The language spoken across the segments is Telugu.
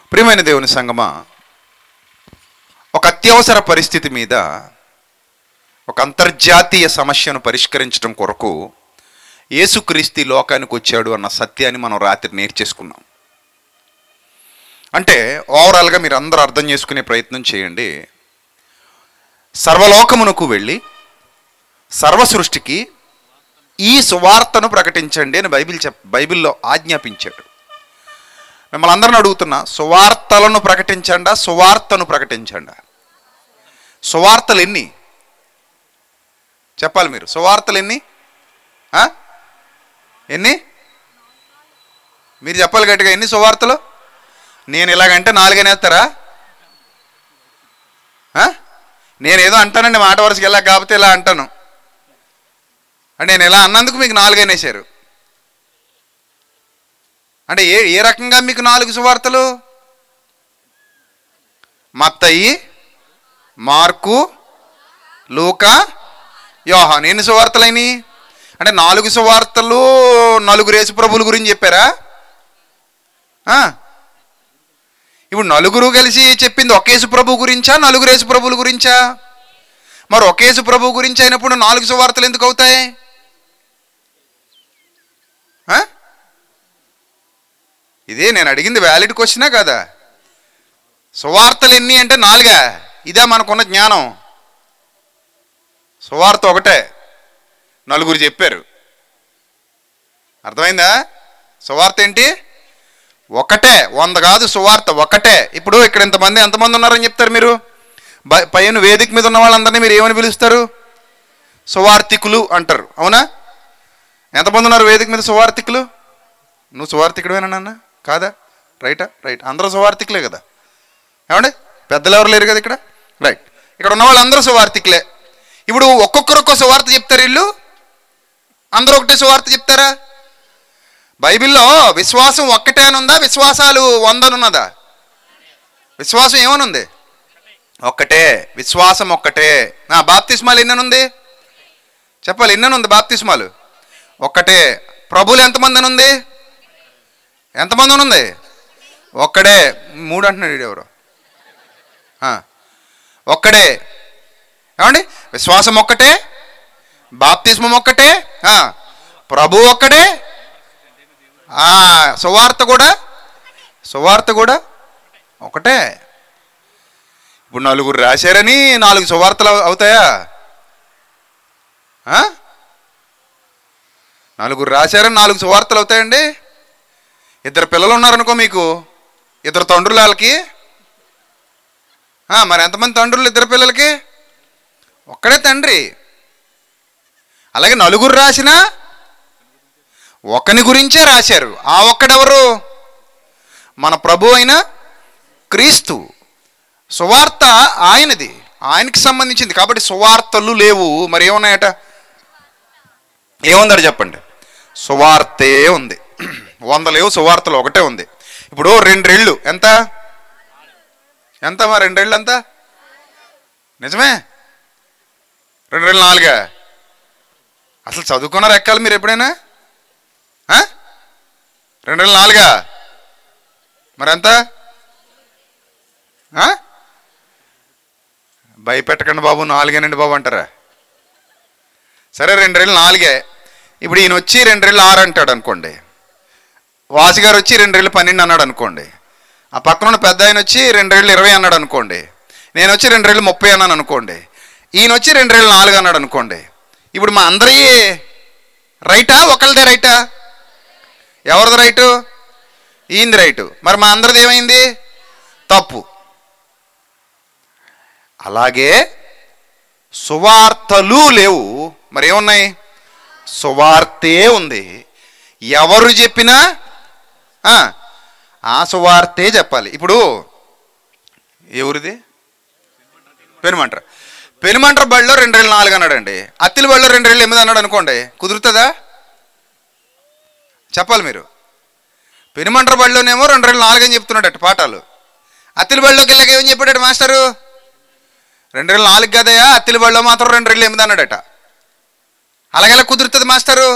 ప్రియమైన దేవుని సంగమా ఒక అత్యవసర పరిస్థితి మీద ఒక అంతర్జాతీయ సమస్యను పరిష్కరించడం కొరకు యేసుక్రీస్తు ఈ లోకానికి వచ్చాడు అన్న సత్యాన్ని మనం రాత్రి నేర్చేసుకున్నాం అంటే ఓవరాల్గా మీరు అందరూ అర్థం చేసుకునే ప్రయత్నం చేయండి సర్వలోకమునకు వెళ్ళి సర్వ సృష్టికి ఈ సువార్తను ప్రకటించండి అని బైబిల్ చెప్ బైబిల్లో ఆజ్ఞాపించాడు మిమ్మల్ని అందరిని అడుగుతున్నా సువార్తలను ప్రకటించండా సువార్తను ప్రకటించండా సువార్తలు ఎన్ని చెప్పాలి మీరు సువార్తలు ఎన్ని ఆ? ఎన్ని మీరు చెప్పాలి గట్టిగా ఎన్ని సువార్తలు నేను ఇలాగంటే నాలుగనేస్తారా ఆ? నేను ఏదో అంటానండి మాట వరుసకి ఇలా కాకపోతే ఇలా అంటాను అంటే నేను ఇలా అన్నందుకు మీకు నాలుగనేసారు అంటే ఏ ఏ రకంగా మీకు నాలుగు సువార్తలు మత్తయి మార్కు లూకా యోహాన్ ఎన్ని సువార్తలైనవి అంటే నాలుగు సువార్తలు నలుగురు యేసు ప్రభుల గురించి చెప్పారా ఆ. ఇప్పుడు నలుగురు కలిసి చెప్పింది ఒకేసు ప్రభు గురించా నలుగురు యేసు ప్రభుల గురించా మరి ఒకేసు ప్రభు గురించి అయినప్పుడు నాలుగు సువార్తలు ఎందుకు అవుతాయి ఆ? ఇదే నేను అడిగింది వ్యాలిడ్ క్వశ్చనా కదా సువార్తలు ఎన్ని అంటే నాలుగా ఇదే మనకున్న జ్ఞానం సువార్త ఒకటే నలుగురు చెప్పారు అర్థమైందా సువార్త ఏంటి ఒకటే వంద కాదు సువార్త ఒకటే ఇప్పుడు ఇక్కడ ఇంతమంది ఎంతమంది ఉన్నారని చెప్తారు మీరు బ- పైన వేదిక మీద ఉన్న వాళ్ళందరినీ మీరు ఏమని పిలుస్తారు సువార్థికులు అంటారు అవునా ఎంతమంది ఉన్నారు వేదిక మీద సువార్థికులు నువ్వు సువార్థికుడువేనా నాన్న కాదా రైటా రైట్ అందరూ సువార్థికులే కదా ఏమండి పెద్దలు ఎవరు లేరు కదా ఇక్కడ రైట్ ఇక్కడ ఉన్న వాళ్ళందరూ సువార్థికులే ఇప్పుడు ఒక్కొక్కరు ఒక్కో సువార్త చెప్తారు వీళ్ళు అందరూ ఒకటే సువార్త చెప్తారా బైబిల్లో విశ్వాసం ఒక్కటే అని ఉందా విశ్వాసాలు వందనున్నదా విశ్వాసం ఏమనుంది ఒక్కటే విశ్వాసం ఒక్కటే నా బాప్తిస్మాలు ఎన్ననుంది చెప్పాలి ఎన్ననుంది బాప్తిస్మాలు ఒక్కటే ప్రభులు ఎంతమంది అని ఉంది ఎంతమంది అని ఉంది ఒక్కడే మూడు అంటున్నాడు ఈడు ఎవరు ఆ, ఒక్కడే ఏమండి విశ్వాసం ఒక్కటే బాప్తిస్మం ఒక్కటే ఆ, ప్రభు ఒక్కడే ఆ, సువార్త కూడా సువార్త కూడా ఒకటే ఇప్పుడు నలుగురు రాశారని నాలుగు సువార్తలు అవు- అవుతాయా ఆ? నలుగురు రాశారని నాలుగు సువార్తలు అవుతాయండి ఇద్దరు పిల్లలు ఉన్నారనుకో మీకు ఇద్దరు తండ్రులు వాళ్ళకి ఆ, మరి ఎంతమంది తండ్రులు ఇద్దరు పిల్లలకి ఒక్కడే తండ్రి అలాగే నలుగురు రాసినా ఒకని గురించే రాశారు ఆ ఒక్కడెవరు మన ప్రభు అయిన క్రీస్తు సువార్త ఆయనది ఆయనకి సంబంధించింది కాబట్టి సువార్తలు లేవు మరి ఏమున్నాయట ఏముందట చెప్పండి సువార్తే ఉంది వంద లేవు సువార్తలు ఒకటే ఉంది ఇప్పుడు రెండేళ్ళు ఎంత ఎంత మా రెండేళ్ళు ఎంత నిజమే రెండేళ్ళు నాలుగా అసలు చదువుకున్నారు ఎక్కాలి మీరు ఎప్పుడైనా ఆ? రెండేళ్ళు నాలుగా మరెంత ఆ? భయపెట్టకండి బాబు నాలుగేనండి బాబు అంటారా సరే రెండేళ్ళు నాలుగే ఇప్పుడు ఈయన వచ్చి రెండేళ్ళు ఆరు అంటాడు అనుకోండి వాసి గారు వచ్చి రెండేళ్ళు పన్నెండు అన్నాడు అనుకోండి ఆ పక్కన ఉన్న పెద్ద ఆయన వచ్చి రెండేళ్ళు ఇరవై అన్నాడు అనుకోండి నేను వచ్చి రెండేళ్ళు ముప్పై అన్నాను అనుకోండి ఈయన వచ్చి రెండేళ్ళు నాలుగు అన్నాడు అనుకోండి ఇప్పుడు మా అందరి రైటా ఒకరిదే రైటా ఎవరిది రైటు ఈయనది రైటు మరి మా అందరిది ఏమైంది తప్పు అలాగే సువార్తలు లేవు మరి ఏమున్నాయి సువార్తే ఉంది ఎవరు చెప్పినా ఆ, ఆ సువార్తే చెప్పాలి ఇప్పుడు ఎవరిది పెనుమంట్ర పెనుమంట్ర బడిలో రెండు వేల నాలుగు అన్నాడండి అత్తిలి బడిలో రెండు వేల ఎనిమిది అన్నాడు అనుకోండి కుదురుతుందా చెప్పాలి మీరు పెనుమంట్ర బడిలోనేమో రెండు వేల నాలుగు అని చెప్తున్నాడట పాఠాలు అత్తిలి బడిలోకి వెళ్ళాక ఏమని చెప్పాడట మాస్టరు రెండు వేల నాలుగు కదయా అత్తిలి బడిలో మాత్రం రెండు వేల ఎనిమిది అన్నాడట అలాగెలా కుదురుతుంది మాస్టరు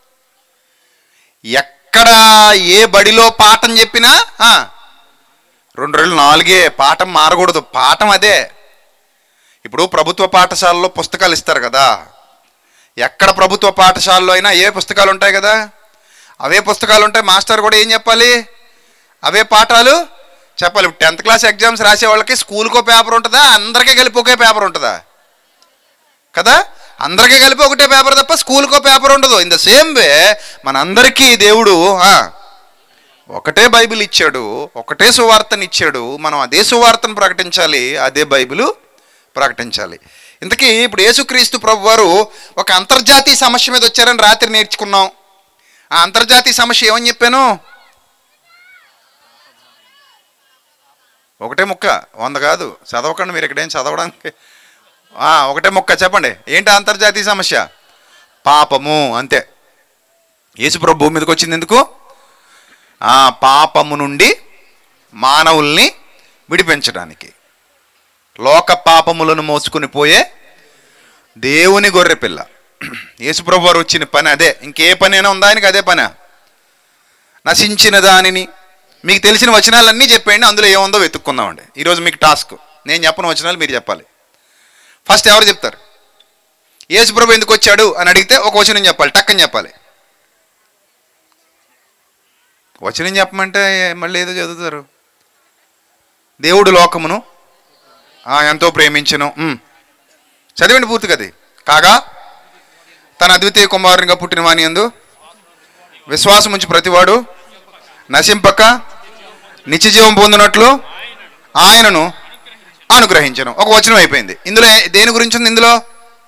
ఎక్కడ ఏ బడిలో పాఠం చెప్పినా ఆ, రెండు రోజులు నాలుగే పాఠం మారకూడదు పాఠం అదే ఇప్పుడు ప్రభుత్వ పాఠశాలలో పుస్తకాలు ఇస్తారు కదా ఎక్కడ ప్రభుత్వ పాఠశాలలో అయినా ఏ పుస్తకాలు ఉంటాయి కదా అవే పుస్తకాలు ఉంటాయి మాస్టర్ కూడా ఏం చెప్పాలి అవే పాఠాలు చెప్పాలి ఇప్పుడు టెన్త్ క్లాస్ ఎగ్జామ్స్ రాసే వాళ్ళకి స్కూల్కో పేపర్ ఉంటుందా అందరికీ కలిపి ఒకే పేపర్ ఉంటుందా కదా అందరికీ కలిపి ఒకటే పేపర్ తప్ప స్కూల్కో పేపర్ ఉండదు ఇన్ ద సేమ్ వే మనందరికీ దేవుడు ఆ, ఒకటే బైబిల్ ఇచ్చాడు ఒకటే సువార్తని ఇచ్చాడు మనం అదే సువార్తను ప్రకటించాలి అదే బైబిల్ ప్రకటించాలి ఇంతకీ ఇప్పుడు యేసుక్రీస్తు ప్రభు వారు ఒక అంతర్జాతీయ సమస్య మీద వచ్చారని రాత్రి నేర్చుకున్నాం ఆ అంతర్జాతీయ సమస్య ఏమని చెప్పాను ఒకటే ముక్క వంద కాదు చదవకండి మీరు ఇక్కడేం చదవడానికి ఆ, ఒకటే ముక్క చెప్పండి ఏంటి ఆ అంతర్జాతీయ సమస్య పాపము అంతే యేసుప్రభు భూమి మీదకి వచ్చింది ఎందుకు ఆ పాపము నుండి మానవుల్ని విడిపించడానికి లోక పాపములను మోసుకుని పోయే దేవుని గొర్రె పిల్ల యేసుప్రభు వారు వచ్చిన పని అదే ఇంకే పనైనా ఉందా ఆయనకి అదే పని నశించిన దానిని మీకు తెలిసిన వచనాలన్నీ చెప్పండి అందులో ఏముందో వెతుక్కుందామండి ఈరోజు మీకు టాస్క్ నేను చెప్పని వచనాలు మీరు చెప్పాలి ఫస్ట్ ఎవరు చెప్తారు యేసుప్రభు ఎందుకు వచ్చాడు అని అడిగితే ఒక వచనం చెప్పాలి టక్కని చెప్పాలి వచనం చెప్పమంటే మళ్ళీ ఏదో చదువుతారు దేవుడు లోకమును ఆ, ఎంతో ప్రేమించను ఉమ్. చదివండి పూర్తిగా అది కాగా తన అద్వితీయ కుమారునిగా పుట్టిన వాని యందు విశ్వాసం ఉంచి ప్రతివాడు నశింపక నిత్యజీవం పొందినట్లు ఆయనను అనుగ్రహించను ఒక వచనం అయిపోయింది ఇందులో ఏ- దేని గురించి ఉంది ఇందులో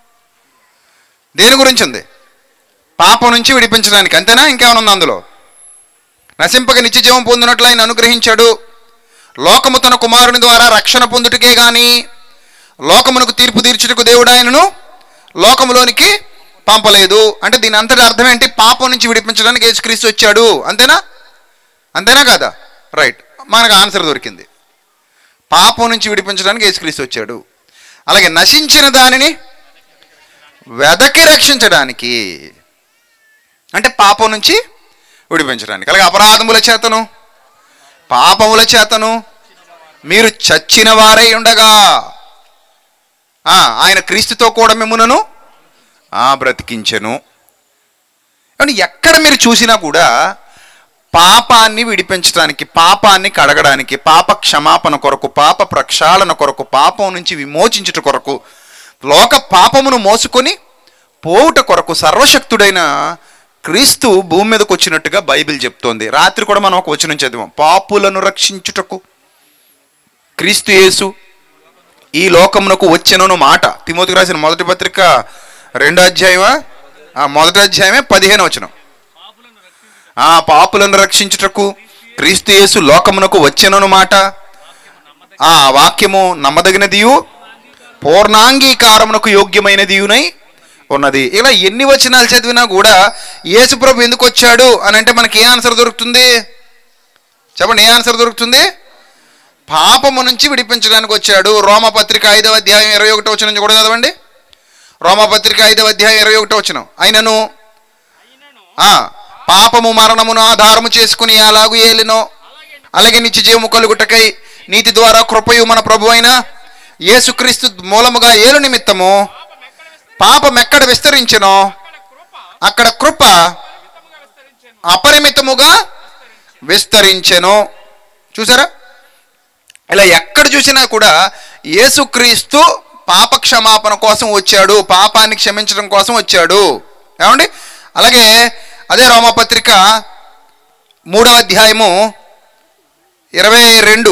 దేని గురించి ఉంది పాపం నుంచి విడిపించడానికి అంతేనా ఇంకేమైనా ఉంది అందులో నశింపక నిత్యజీవం పొందినట్లు ఆయన అనుగ్రహించాడు లోకము తన కుమారుని ద్వారా రక్షణ పొందుటకే గాని లోకమునకు తీర్పు తీర్చుటకు దేవుడు ఆయనను లోకములోనికి పంపలేదు అంటే దీని అంతటి అర్థం ఏంటి పాపం నుంచి విడిపించడానికి యేసుక్రీస్తు వచ్చాడు అంతేనా అంతేనా కాదా రైట్ మనకు ఆన్సర్ దొరికింది పాపం నుంచి విడిపించడానికి యేసుక్రీస్తు వచ్చాడు అలాగే నశించిన దానిని వెదకి రక్షించడానికి అంటే పాపం నుంచి విడిపించడానికి అలాగే అపరాధముల చేతను పాపముల చేతను మీరు చచ్చిన వారై ఉండగా ఆ, ఆయన క్రీస్తుతో కూడా మిమ్మునను ఆ, బ్రతికించెను కానీ ఎక్కడ మీరు చూసినా కూడా పాపాన్ని విడిపించడానికి పాపాన్ని కడగడానికి పాప క్షమాపణ కొరకు పాప ప్రక్షాళన కొరకు పాపం నుంచి విమోచించుట కొరకు లోక పాపమును మోసుకొని పోవుట కొరకు సర్వశక్తుడైన క్రీస్తు భూమి మీదకి వచ్చినట్టుగా బైబిల్ చెప్తోంది రాత్రి కూడా మనం ఒక వచనం చదివాం పాపులను రక్షించుటకు క్రీస్తు యేసు ఈ లోకమునకు వచ్చెనను మాట తిమోతికి రాసిన మొదటి పత్రిక రెండో అధ్యాయమా ఆ, మొదటి అధ్యాయమే పదిహేను వచనం ఆ పాపులను రక్షించుటకు క్రీస్తు యేసు లోకమునకు వచ్చెనను మాట ఆ వాక్యము నమ్మదగినదియు పూర్ణాంగీకారమునకు యోగ్యమైనదియునై ఉన్నది ఇలా ఎన్ని వచనాలు చదివినా కూడా యేసుప్రభు ఎందుకు వచ్చాడు అని అంటే మనకి ఏ ఆన్సర్ దొరుకుతుంది చెప్పండి ఏ ఆన్సర్ దొరుకుతుంది పాపము నుంచి విడిపించడానికి వచ్చాడు రోమపత్రిక ఐదవ అధ్యాయం ఇరవై ఒకటో వచ్చిన కూడా చదవండి రోమపత్రిక ఐదవ అధ్యాయం ఇరవై ఒకటో వచ్చిన ఆయనను ఆ, పాపము మరణమును ఆధారము చేసుకుని అలాగు ఏలినో అలాగే నిత్య జీవము కలుగుటకై నీతి ద్వారా కృపయు మన ప్రభు అయిన యేసుక్రీస్తు మూలముగా ఏలు నిమిత్తము పాపం ఎక్కడ విస్తరించెనో అక్కడ కృప అపరిమితముగా విస్తరించెను చూసారా ఇలా ఎక్కడ చూసినా కూడా యేసుక్రీస్తు పాప క్షమాపణ కోసం వచ్చాడు పాపాన్ని క్షమించడం కోసం వచ్చాడు ఏమండి అలాగే అదే రోమపత్రిక మూడవ అధ్యాయము ఇరవై రెండు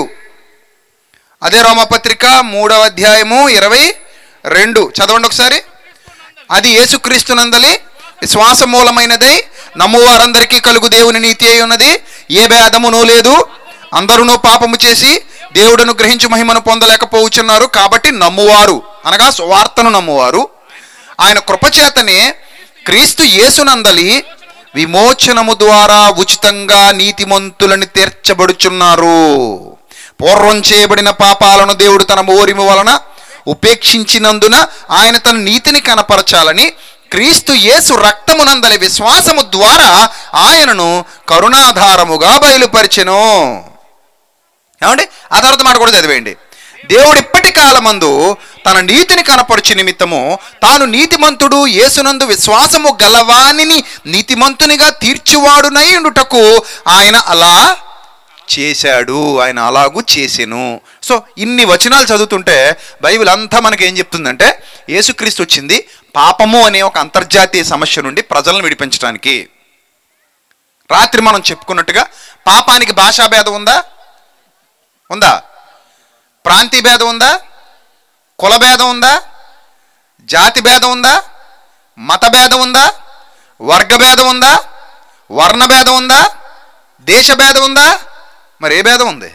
అదే రోమపత్రిక మూడవ అధ్యాయము ఇరవై రెండు చదవండి ఒకసారి అది యేసుక్రీస్తునందలి విశ్వాస మూలమైనదై నమ్మువారందరికీ కలుగు దేవుని నీతి అయి ఉన్నది ఏ భేదమును లేదు అందరూ పాపము చేసి దేవుడను గ్రహించి మహిమను పొందలేకపోవచ్చున్నారు కాబట్టి నమ్మువారు అనగా సువార్తను నమ్మువారు ఆయన కృపచేతనే క్రీస్తు యేసునందలి విమోచనము ద్వారా ఉచితంగా నీతిమంతులని తీర్చబడుచున్నారు పూర్వం చేయబడిన పాపాలను దేవుడు తన ఓరిమి వలన ఉపేక్షించినందున ఆయన తన నీతిని కనపరచాలని క్రీస్తు యేసు రక్తమునందలి విశ్వాసము ద్వారా ఆయనను కరుణాధారముగా బయలుపరిచెను ఏమండి ఆ తర్వాత మాట కూడా చదివేయండి దేవుడు ఇప్పటి కాలమందు తన నీతిని కనపరచు నిమిత్తము తాను నీతిమంతుడు యేసునందు విశ్వాసము గలవానిని నీతిమంతునిగా తీర్చువాడునై ఉండుటకు ఆయన అలా చేశాడు ఆయన అలాగూ చేసెను సో ఇన్ని వచనాలు చదువుతుంటే బైబిల్ అంతా మనకి ఏం చెప్తుందంటే యేసుక్రీస్తు వచ్చింది పాపము అనే ఒక అంతర్జాతీయ సమస్య నుండి ప్రజలను విడిపించడానికి రాత్రి మనం చెప్పుకున్నట్టుగా పాపానికి భాషా భేదం ఉందా ఉందా ప్రాంతీయ భేదం ఉందా కుల భేదం ఉందా జాతి భేదం ఉందా మత భేదం ఉందా వర్గ భేదం ఉందా వర్ణ భేదం ఉందా దేశ భేదం ఉందా మరి ఏ భేదం ఉంది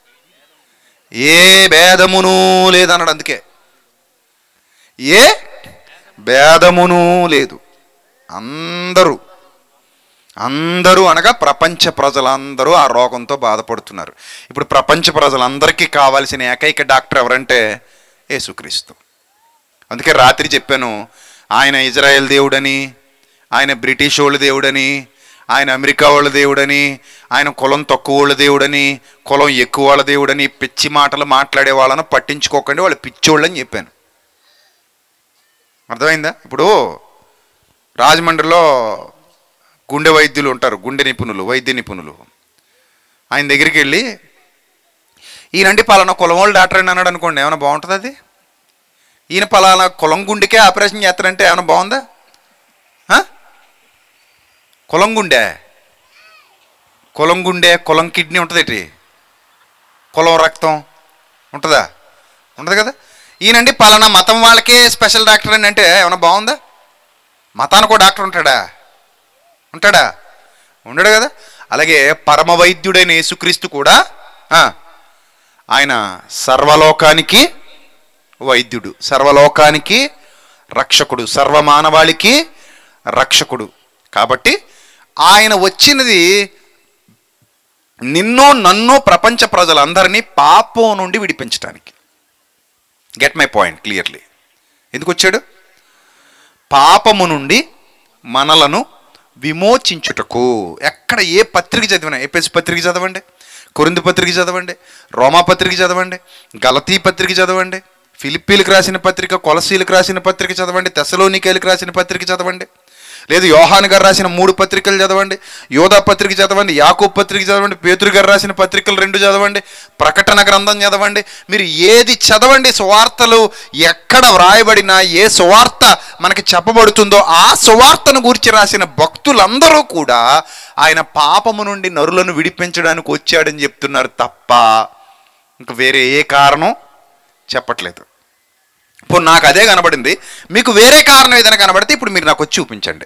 ఏ భేదమును లేదన్నాడు అందుకే ఏ భేదమును లేదు అందరూ అందరూ అనగా ప్రపంచ ప్రజలందరూ ఆ రోగంతో బాధపడుతున్నారు ఇప్పుడు ప్రపంచ ప్రజలందరికీ కావాల్సిన ఏకైక డాక్టర్ ఎవరంటే యేసుక్రీస్తు అందుకే రాత్రి చెప్పాను ఆయన ఇజ్రాయెల్ దేవుడని ఆయన బ్రిటిష్ వాళ్ళ దేవుడని ఆయన అమెరికా వాళ్ళ దేవుడని ఆయన కులం తక్కువ వాళ్ళ దేవుడని కులం ఎక్కువ వాళ్ళ దేవుడని పిచ్చి మాటలు మాట్లాడే వాళ్ళను పట్టించుకోకండి వాళ్ళు పిచ్చోళ్ళని చెప్పాను అర్థమైందా ఇప్పుడు రాజమండ్రిలో గుండె వైద్యులు ఉంటారు గుండె నిపుణులు వైద్య నిపుణులు ఆయన దగ్గరికి వెళ్ళి ఈయనండి పలానా కులం వాళ్ళు డాక్టర్ అని అన్నాడు అనుకోండి ఏమైనా బాగుంటుంది అది ఈయన పలానా కులం గుండెకే ఆపరేషన్ చేస్తారంటే ఏమైనా బాగుందా ఆ? కులం గుండె కులం గుండె కులం కిడ్నీ ఉంటుంది ఏంటి కులం రక్తం ఉంటుందా ఉండదు కదా ఈయనండి పలానా మతం వాళ్ళకే స్పెషల్ డాక్టర్ అని అంటే ఏమైనా బాగుందా మతానికి ఒక డాక్టర్ ఉంటాడా ఉంటాడా ఉండడు కదా అలాగే పరమ వైద్యుడైన యేసుక్రీస్తు కూడా ఆ, ఆయన సర్వలోకానికి వైద్యుడు సర్వలోకానికి రక్షకుడు సర్వమానవాళికి రక్షకుడు కాబట్టి ఆయన వచ్చినది నిన్ను నన్ను ప్రపంచ ప్రజలందరినీ పాపం నుండి విడిపించడానికి గెట్ మై పాయింట్ క్లియర్లీ ఎందుకు వచ్చాడు పాపము నుండి మనలను విమోచించుటకు ఎక్కడ ఏ పత్రిక చదివినా ఏపీఎస్ పత్రిక చదవండి కొరింది పత్రిక చదవండి రోమా పత్రిక చదవండి గలతీ పత్రిక చదవండి ఫిలిప్పీలకు రాసిన పత్రిక కొలసీలకు రాసిన పత్రిక చదవండి తెసలోనికేలకు రాసిన పత్రిక చదవండి లేదు యోహాన్ గారు రాసిన మూడు పత్రికలు చదవండి యోధా పత్రిక చదవండి యాకూబ్ పత్రిక చదవండి పేతురు గారు రాసిన పత్రికలు రెండు చదవండి ప్రకటన గ్రంథం చదవండి మీరు ఏది చదవండి సువార్తలు ఎక్కడ వ్రాయబడినా ఏ సువార్త మనకి చెప్పబడుతుందో ఆ సువార్తను గురించి రాసిన భక్తులందరూ కూడా ఆయన పాపము నుండి నరులను విడిపించడానికి వచ్చాడని చెప్తున్నారు తప్ప ఇంక వేరే ఏ కారణం చెప్పట్లేదు ఇప్పుడు నాకు అదే కనబడింది మీకు వేరే కారణం ఏదైనా కనబడితే ఇప్పుడు మీరు నాకు వచ్చి చూపించండి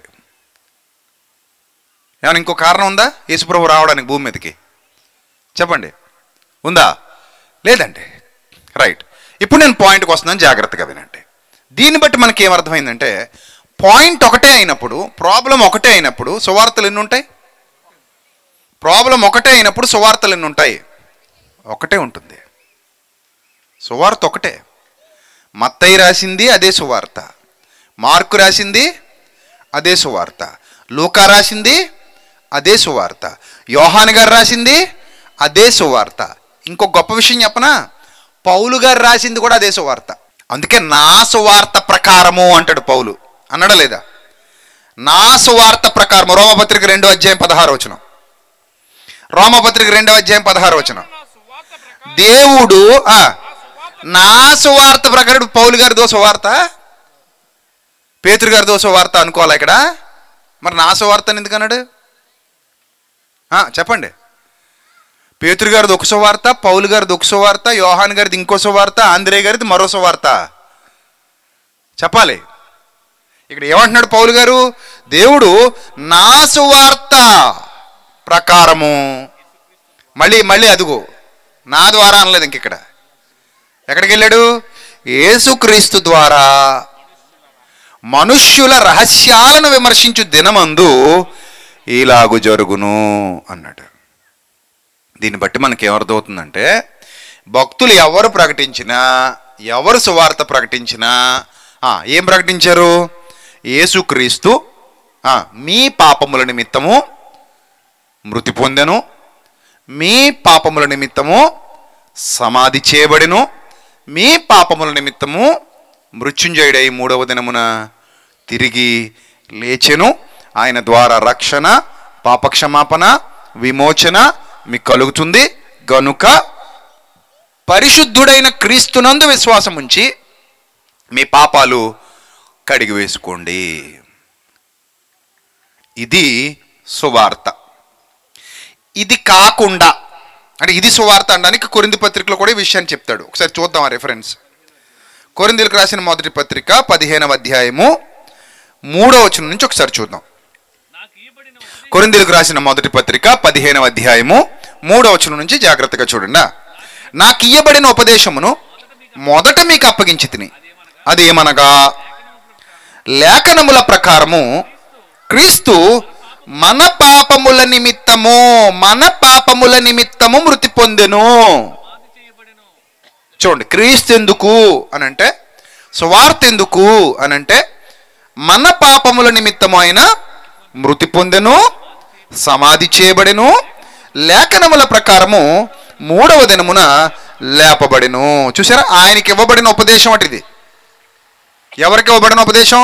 ఏమైనా ఇంకో కారణం ఉందా యేసుప్రభు రావడానికి భూమి మీదకి చెప్పండి ఉందా లేదండి రైట్ ఇప్పుడు నేను పాయింట్కి వస్తున్నాను జాగ్రత్తగా వినండి దీన్ని బట్టి మనకి ఏమర్థమైందంటే పాయింట్ ఒకటే అయినప్పుడు ప్రాబ్లం ఒకటే అయినప్పుడు సువార్తలు ఎన్ని ఉంటాయి ప్రాబ్లం ఒకటే అయినప్పుడు సువార్తలు ఎన్ని ఉంటాయి ఒకటే ఉంటుంది సువార్త ఒకటే మత్తయి రాసింది అదే సువార్త మార్కు రాసింది అదే సువార్త లూకా రాసింది అదే సువార్త యోహాన్ గారు రాసింది అదే సువార్త ఇంకో గొప్ప విషయం చెప్పనా పౌలు గారు రాసింది కూడా అదే సువార్త అందుకే నా సువార్త ప్రకారము అంటాడు పౌలు అన్నాడా లేదా నా సువార్త ప్రకారం రోమపత్రిక రెండో అధ్యాయం పదహారు వచనం రోమపత్రిక రెండో అధ్యాయం పదహారు వచనం నా సువార్త ప్రకారం దేవుడు ఆ, ఆ సువార్త నా సువార్త ప్రకారం పౌలు గారిదో సువార్త పేతురు గారిదో సువార్త అనుకోవాలా ఇక్కడ మరి నా సువార్త ఎందుకు అన్నాడు ఆ, చెప్పండి పేతురు గారిది ఒక సువార్త పౌలు గారిది ఒక సువార్త యోహాన్ గారిది ఇంకో సువార్త ఆంధ్రే గారిది మరో సువార్త చెప్పాలి ఇక్కడ ఏమంటున్నాడు పౌలు గారు దేవుడు నా సువార్త ప్రకారము మళ్ళీ మళ్ళీ అదుగో నా ద్వారా అనలేదు ఇంక ఇక్కడ ఎక్కడికి వెళ్ళాడు యేసుక్రీస్తు ద్వారా మనుష్యుల రహస్యాలను విమర్శించు దినమందు ఇలాగు జరుగును అన్నాడు దీన్ని బట్టి మనకి ఏమర్థమవుతుందంటే భక్తులు ఎవరు ప్రకటించినా ఎవరు సువార్త ప్రకటించినా ఆ, ఏం ప్రకటించారు యేసుక్రీస్తు ఆ, మీ పాపముల నిమిత్తము మృతి పొందెను మీ పాపముల నిమిత్తము సమాధి చేయబడిను మీ పాపముల నిమిత్తము మృత్యుంజయుడై మూడవ దినమున తిరిగి లేచెను ఆయన ద్వారా రక్షణ పాపక్షమాపణ విమోచన మీకు కలుగుతుంది గనుక పరిశుద్ధుడైన క్రీస్తునందు విశ్వాసం ఉంచి మీ పాపాలు కడిగి వేసుకోండి ఇది సువార్త ఇది కాకుండా అంటే ఇది సువార్త అనడానికి కొరింది పత్రికలో కూడా ఈ విషయాన్ని చెప్తాడు ఒకసారి చూద్దాం ఆ రెఫరెన్స్ కొరిందీలకు రాసిన మొదటి పత్రిక పదిహేనవ అధ్యాయము మూడో వచనం నుంచి ఒకసారి చూద్దాం కొరిందీలకు రాసిన మొదటి పత్రిక పదిహేనవ అధ్యాయము మూడో వచనం నుంచి జాగ్రత్తగా చూడండి నాకు ఇయ్యబడిన ఉపదేశమును మొదట మీకు అప్పగించి తిని అదేమనగా లేఖనముల ప్రకారము క్రీస్తు మన పాపముల నిమిత్తము మన పాపముల నిమిత్తము మృతి పొందెను చూడండి క్రీస్తు ఎందుకు అని అంటే సువార్త ఎందుకు అని అంటే మన పాపముల నిమిత్తము ఆయన మృతి పొందెను సమాధి చేయబడెను లేఖనముల ప్రకారము మూడవ దినమున లేపబడెను చూసారా ఆయనకి ఇవ్వబడిన ఉపదేశం అంటే ఇది ఎవరికి ఇవ్వబడిన ఉపదేశం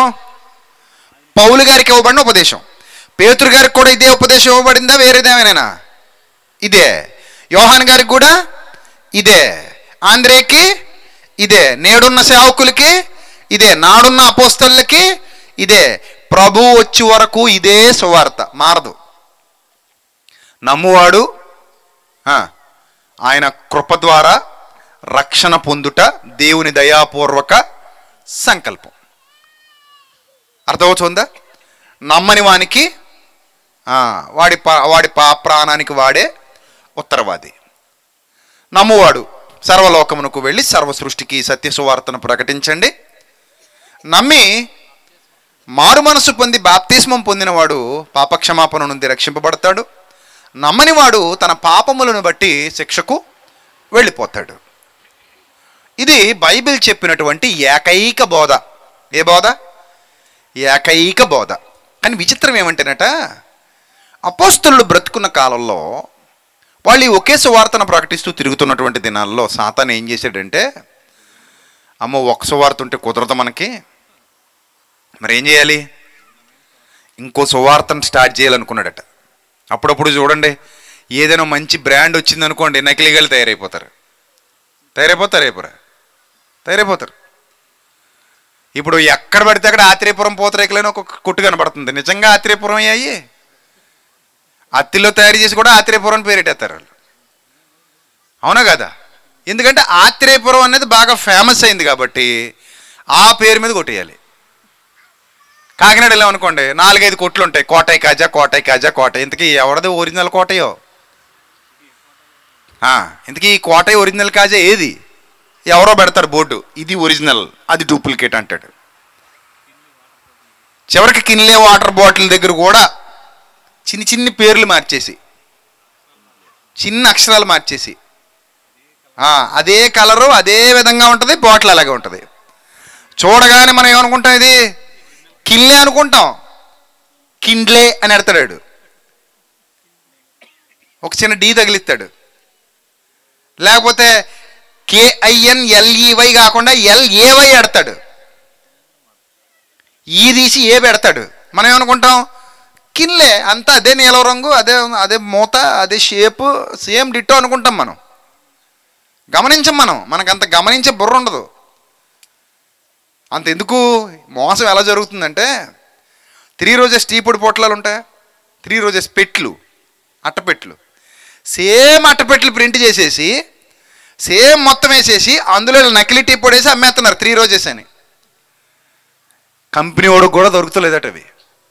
పౌలు గారికి ఇవ్వబడిన ఉపదేశం పేతురు గారికి కూడా ఇదే ఉపదేశం ఇవ్వబడిందా వేరేదేమైనా ఇదే యోహాన్ గారికి కూడా ఇదే ఆంధ్రేకి ఇదే నేడున్న సేవకులకి ఇదే నాడున్న అపోస్తలకి ఇదే ప్రభు వచ్చి వరకు ఇదే సువార్త మారదు నమ్మువాడు ఆ, ఆయన కృప ద్వారా రక్షణ పొందుట దేవుని దయాపూర్వక సంకల్పం అర్థమవుతుందా నమ్మని వానికి ఆ, వాడి పా వాడి పా ప్రాణానికి వాడే ఉత్తరవాది నమ్మువాడు సర్వలోకమునకు వెళ్ళి సర్వ సృష్టికి సత్య సువార్తను ప్రకటించండి నమ్మి మారు మనసు పొంది బాప్తిస్మం పొందినవాడు పాపక్షమాపణ నుండి రక్షింపబడతాడు నమ్మని వాడు తన పాపములను బట్టి శిక్షకు వెళ్ళిపోతాడు ఇది బైబిల్ చెప్పినటువంటి ఏకైక బోధ ఏ బోధ ఏకైక బోధ కానీ విచిత్రం ఏమంటేనట అపోస్తులు బ్రతుకున్న కాలంలో వాళ్ళు ఈ ఒకే సువార్తను ప్రకటిస్తూ తిరుగుతున్నటువంటి దినాల్లో సాతాన్ ఏం చేశాడంటే అమ్మో ఒక సువార్త ఉంటే కుదరదు మనకి మరి ఏం చేయాలి ఇంకో సువార్తను స్టార్ట్ చేయాలనుకున్నాడట అప్పుడప్పుడు చూడండి ఏదైనా మంచి బ్రాండ్ వచ్చిందనుకోండి నకిలీగాళ్ళు తయారైపోతారు తయారైపోతారు అయిపోరా తయారైపోతారు ఇప్పుడు ఎక్కడ పడితే అక్కడ ఆత్రేయపురం పూతరేకులని ఒక కొట్టు కనబడుతుంది నిజంగా ఆత్రేయపురం అయ్యాయి అత్తిలో తయారు చేసి కూడా ఆత్రేయపురం అని పేరెట్టేస్తారు వాళ్ళు అవునా కదా ఎందుకంటే ఆత్రేయపురం అనేది బాగా ఫేమస్ అయింది కాబట్టి ఆ పేరు మీద కొట్టేయాలి కాకినాడ వెళ్ళామనుకోండి నాలుగైదు కొట్లు ఉంటాయి కోటాయి కాజా కోటాయి కాజా కోట ఇంతకీ ఎవరిది ఒరిజినల్ కోటయో ఆ, ఇంతకీ ఈ కోటై ఒరిజినల్ కాజా ఏది ఎవరో పెడతారు బోర్డు ఇది ఒరిజినల్ అది డూప్లికేట్ అంటాడు చివరికి కిన్లే వాటర్ బాటిల్ దగ్గర కూడా చిన్ని చిన్ని పేర్లు మార్చేసి చిన్న అక్షరాలు మార్చేసి ఆ, అదే కలరు అదే విధంగా ఉంటుంది బాటిల్ అలాగే ఉంటుంది చూడగానే మనం ఏమనుకుంటాం ఇది కిన్లే అనుకుంటాం కిండ్లే అని ఎడతాడు ఒక చిన్న డీ తగిలిస్తాడు లేకపోతే కేఐఎన్ ఎల్ఈవై కాకుండా ఎల్ఏవై ఎడతాడు ఈ తీసి ఏ పెడతాడు మనం ఏమనుకుంటాం కిన్లే అంతా అదే నీలం రంగు అదే అదే మూత అదే షేపు సేమ్ డిట్టో అనుకుంటాం మనం గమనించం మనం మనకంత గమనించే బుర్ర ఉండదు అంత ఎందుకు మోసం ఎలా జరుగుతుందంటే త్రీ రోజెస్ టీ పొడి పొట్లాలు ఉంటాయి త్రీ రోజెస్ పెట్లు అట్టపెట్లు సేమ్ అట్టపెట్లు ప్రింట్ చేసేసి సేమ్ మొత్తం వేసేసి అందులో ఇలా నకిలీ టీ పొడి వేసి అమ్మేస్తున్నారు త్రీ రోజెస్ అని కంపెనీ వాడికి కూడా దొరుకుతలేదట అవి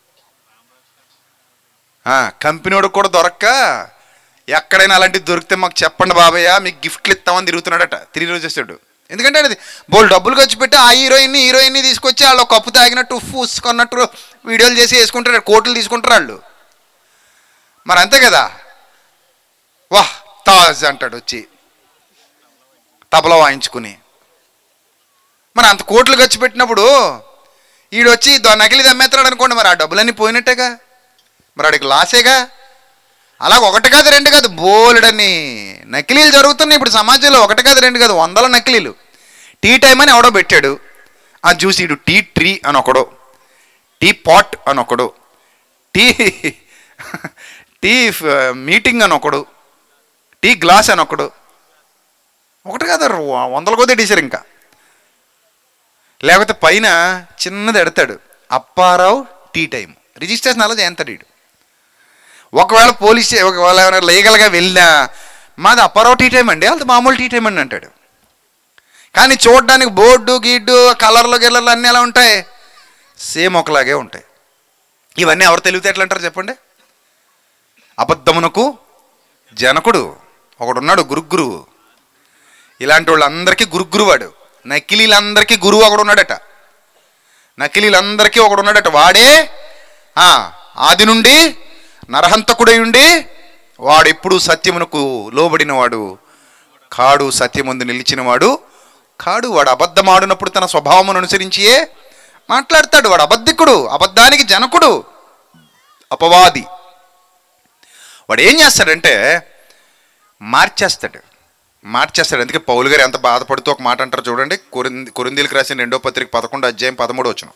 ఆ, కంపెనీ వాడికి కూడా దొరక్క ఎక్కడైనా అలాంటివి దొరికితే మాకు చెప్పండి బాబయ్య మీకు గిఫ్ట్లు ఇస్తామని తిరుగుతున్నాడట త్రీ రోజెస్ ఎందుకంటే అది బోల్ డబ్బులు ఖర్చు పెట్టి ఆ హీరోయిన్ని హీరోయిన్ని తీసుకొచ్చి వాళ్ళు ఒక కప్పు తాగినట్టు పూసుకున్నట్టు వీడియోలు చేసి వేసుకుంటారు కోట్లు తీసుకుంటారు వాళ్ళు మరి అంతే కదా వాహ్ తాజ్ అంటాడు వచ్చి తబలా వాయించుకుని మరి అంత కోట్లు ఖర్చు పెట్టినప్పుడు ఈడు వచ్చి దో- నకిలీ అమ్మేస్తున్నాడు అనుకోండి మరి ఆ డబ్బులన్నీ పోయినట్టేగా మరి ఆడికి లాసేగా అలాగ ఒకటి కాదు రెండు కాదు బోలెడని నకిలీలు జరుగుతున్నాయి ఇప్పుడు సమాజంలో ఒకటి కాదు రెండు కాదు వందల నకిలీలు టీ టైం అని ఎవడో పెట్టాడు ఆ చూసిడు టీ ట్రీ అని ఒకడు టీ పాట్ అని ఒకడు టీ టీ ఫ్- మీటింగ్ అని ఒకడు టీ గ్లాస్ అని ఒకడు ఒకటి కాదు వ- వందల కొద్ది ఎడేశారు ఇంకా లేకపోతే పైన చిన్నది ఎడతాడు అప్పారావు టీ టైం రిజిస్ట్రేషన్ అలా చేస్తాడు వీడు ఒకవేళ పోలీస్ ఒకవేళ ఎవరైనా లీగల్గా వెళ్ళినా మాది అప్పారావు టీ టైం అండి వాళ్ళది మామూలు టీ టైం అండి అంటాడు కానీ చూడడానికి బోర్డు గీడ్డు కలర్లు గిల్లర్లు అన్నీ ఎలా ఉంటాయి సేమ్ ఒకలాగే ఉంటాయి ఇవన్నీ ఎవరు తెలివితేటలు అంటారు చెప్పండి అబద్ధమునకు జనకుడు ఒకడున్నాడు గురుగురువు ఇలాంటి వాళ్ళందరికీ గురుగురు వాడు నకిలీలందరికీ గురువు ఒకడు ఉన్నాడట నకిలీలందరికీ ఒకడు ఉన్నాడట వాడే ఆ, ఆది నుండి నరహంతకుడై ఉండి వాడు ఎప్పుడు సత్యమునకు లోబడినవాడు కాడు సత్యముందు నిలిచినవాడు కాడు వాడు అబద్ధమాడినప్పుడు తన స్వభావమును అనుసరించియే మాట్లాడతాడు వాడు అబద్ధికుడు అబద్ధానికి జనకుడు అపవాది వాడు ఏం చేస్తాడంటే మార్చేస్తాడు మార్చేస్తాడు అందుకే పౌలు గారు ఎంత బాధపడుతూ ఒక మాట అంటారు చూడండి కొరింది కొరిందీలకు రాసిన రెండో పత్రిక పదకొండు అధ్యాయం పదమూడు వచ్చిన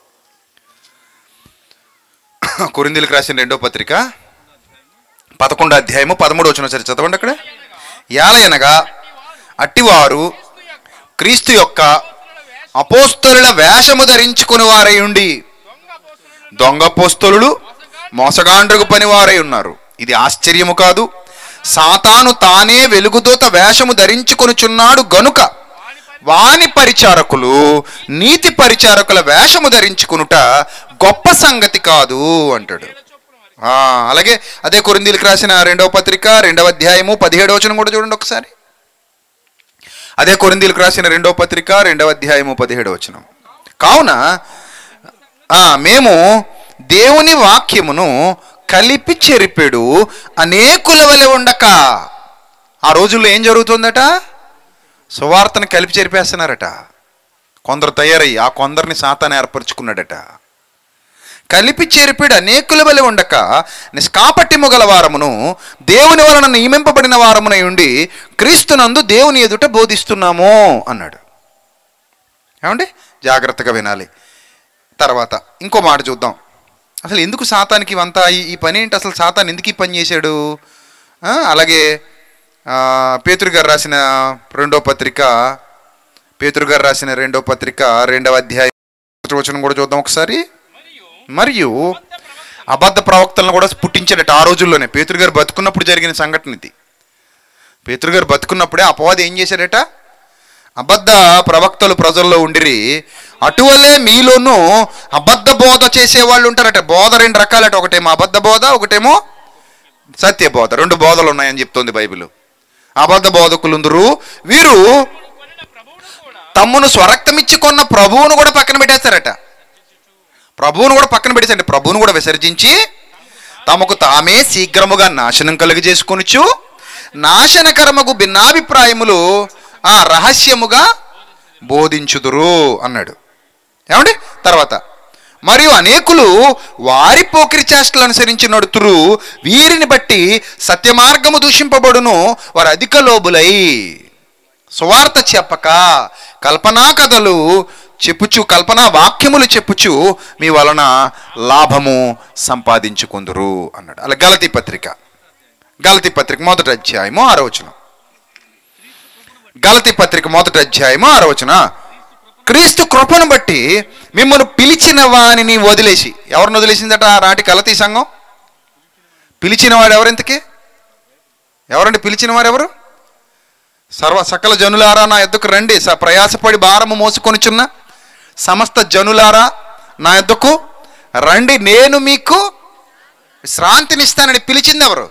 కొరిందీలకు రాసిన రెండో పత్రిక పదకొండు అధ్యాయము పదమూడు వచ్చిన సరే చదవండి అక్కడ యాలయనగా అట్టివారు క్రీస్తు యొక్క అపోస్తలుల వేషము ధరించుకుని వారై ఉండి దొంగ పోస్తలులు మోసగాండ్రకు పనివారై ఉన్నారు ఇది ఆశ్చర్యము కాదు సాతాను తానే వెలుగుదూత వేషము ధరించుకొనుచున్నాడు గనుక వాని పరిచారకులు నీతి పరిచారకుల వేషము ధరించుకునుట గొప్ప సంగతి కాదు అంటాడు ఆ, అలాగే అదే కొరిందీలకు రాసిన రెండవ పత్రిక రెండవ అధ్యాయము పదిహేడవ వచనం కూడా చూడండి ఒకసారి అదే కొరిందీలకు రాసిన రెండవ పత్రిక రెండవ అధ్యాయము పదిహేడవ వచనం కావున ఆ, మేము దేవుని వాక్యమును కలిపి చెరిపెడు అనేకుల వలె ఉండక ఆ రోజుల్లో ఏం జరుగుతుందట సువార్తను కలిపి చెరిపేస్తున్నారట కొందరు తయారయ్యి ఆ కొందరిని సాతాను ఏర్పరచుకున్నాడట కలిపి చెరిపిడు అనేకుల వలె ఉండక నిష్కాపట్యము గల వారమును దేవుని వలన నియమింపబడిన వారమునై ఉండి క్రీస్తునందు దేవుని ఎదుట బోధిస్తున్నాము అన్నాడు ఏమండి జాగ్రత్తగా వినాలి తర్వాత ఇంకో మాట చూద్దాం అసలు ఎందుకు సాతానికి ఇవంతా ఈ- ఈ పని ఏంటి అసలు సాతాన్ ఎందుకు ఈ పని చేశాడు ఆ, అలాగే ఆ, పేతురు గారు రాసిన రెండో పత్రిక పేతురు గారు రాసిన రెండో పత్రిక రెండవ అధ్యాయం మొదటి వచనం కూడా చూద్దాం ఒకసారి మరియు అబద్ధ ప్రవక్తలను కూడా పుట్టించాడట ఆ రోజుల్లోనే పేతురు గారు బతుకున్నప్పుడు జరిగిన సంఘటన ఇది పేతురు గారు బతుకున్నప్పుడే అపవాది ఏం చేశాడట అబద్ధ ప్రవక్తలు ప్రజల్లో ఉండిరి అటువలే మీలోనూ అబద్ధ బోధ చేసేవాళ్ళు ఉంటారట బోధ రెండు రకాలట ఒకటేమో అబద్ధ బోధ ఒకటేమో సత్య బోధ రెండు బోధలు ఉన్నాయని చెప్తోంది బైబిల్ అబద్ధ బోధకులుందరు వీరు తమ్మును స్వరక్తమిచ్చి కొన్న ప్రభువును కూడా పక్కన పెట్టేస్తారట ప్రభువును కూడా పక్కన పెట్టేసండి ప్రభువును కూడా విసర్జించి తమకు తామే శీఘ్రముగా నాశనం కలుగు చేసుకొనుచు నాశనకరమగు భిన్నాభిప్రాయములు ఆ రహస్యముగా బోధించుదురు అన్నాడు ఏమండి తర్వాత మరియు అనేకులు వారి పోకిరి చేష్టలు అనుసరించి నడుతురు వీరిని బట్టి సత్యమార్గము దూషింపబడును వారు అధిక లోబులై సువార్త చెప్పక కల్పనా కథలు చెప్పుచు కల్పనా వాక్యములు చెప్పుచు మీ వలన లాభము సంపాదించుకుందురు అన్నాడు అలా గలతి పత్రిక గలతి పత్రిక మొదటి అధ్యాయము ఆరోచనం గలతి పత్రిక మొదటి అధ్యాయము ఆరోచన క్రీస్తు కృపను బట్టి మిమ్మల్ని పిలిచిన వానిని వదిలేసి ఎవరిని వదిలేసిందట ఆ నాటి గలతీ సంఘం పిలిచిన వాడు ఎవరింతకి ఎవరండి పిలిచిన వారు ఎవరు సర్వ సకల జనులారా నా ఎద్దుకు రండి స ప్రయాసపడి భారము మోసుకొనిచున్న సమస్త జనులారా నా ఎద్దుకు రండి నేను మీకు విశ్రాంతినిస్తానని పిలిచింది ఎవరు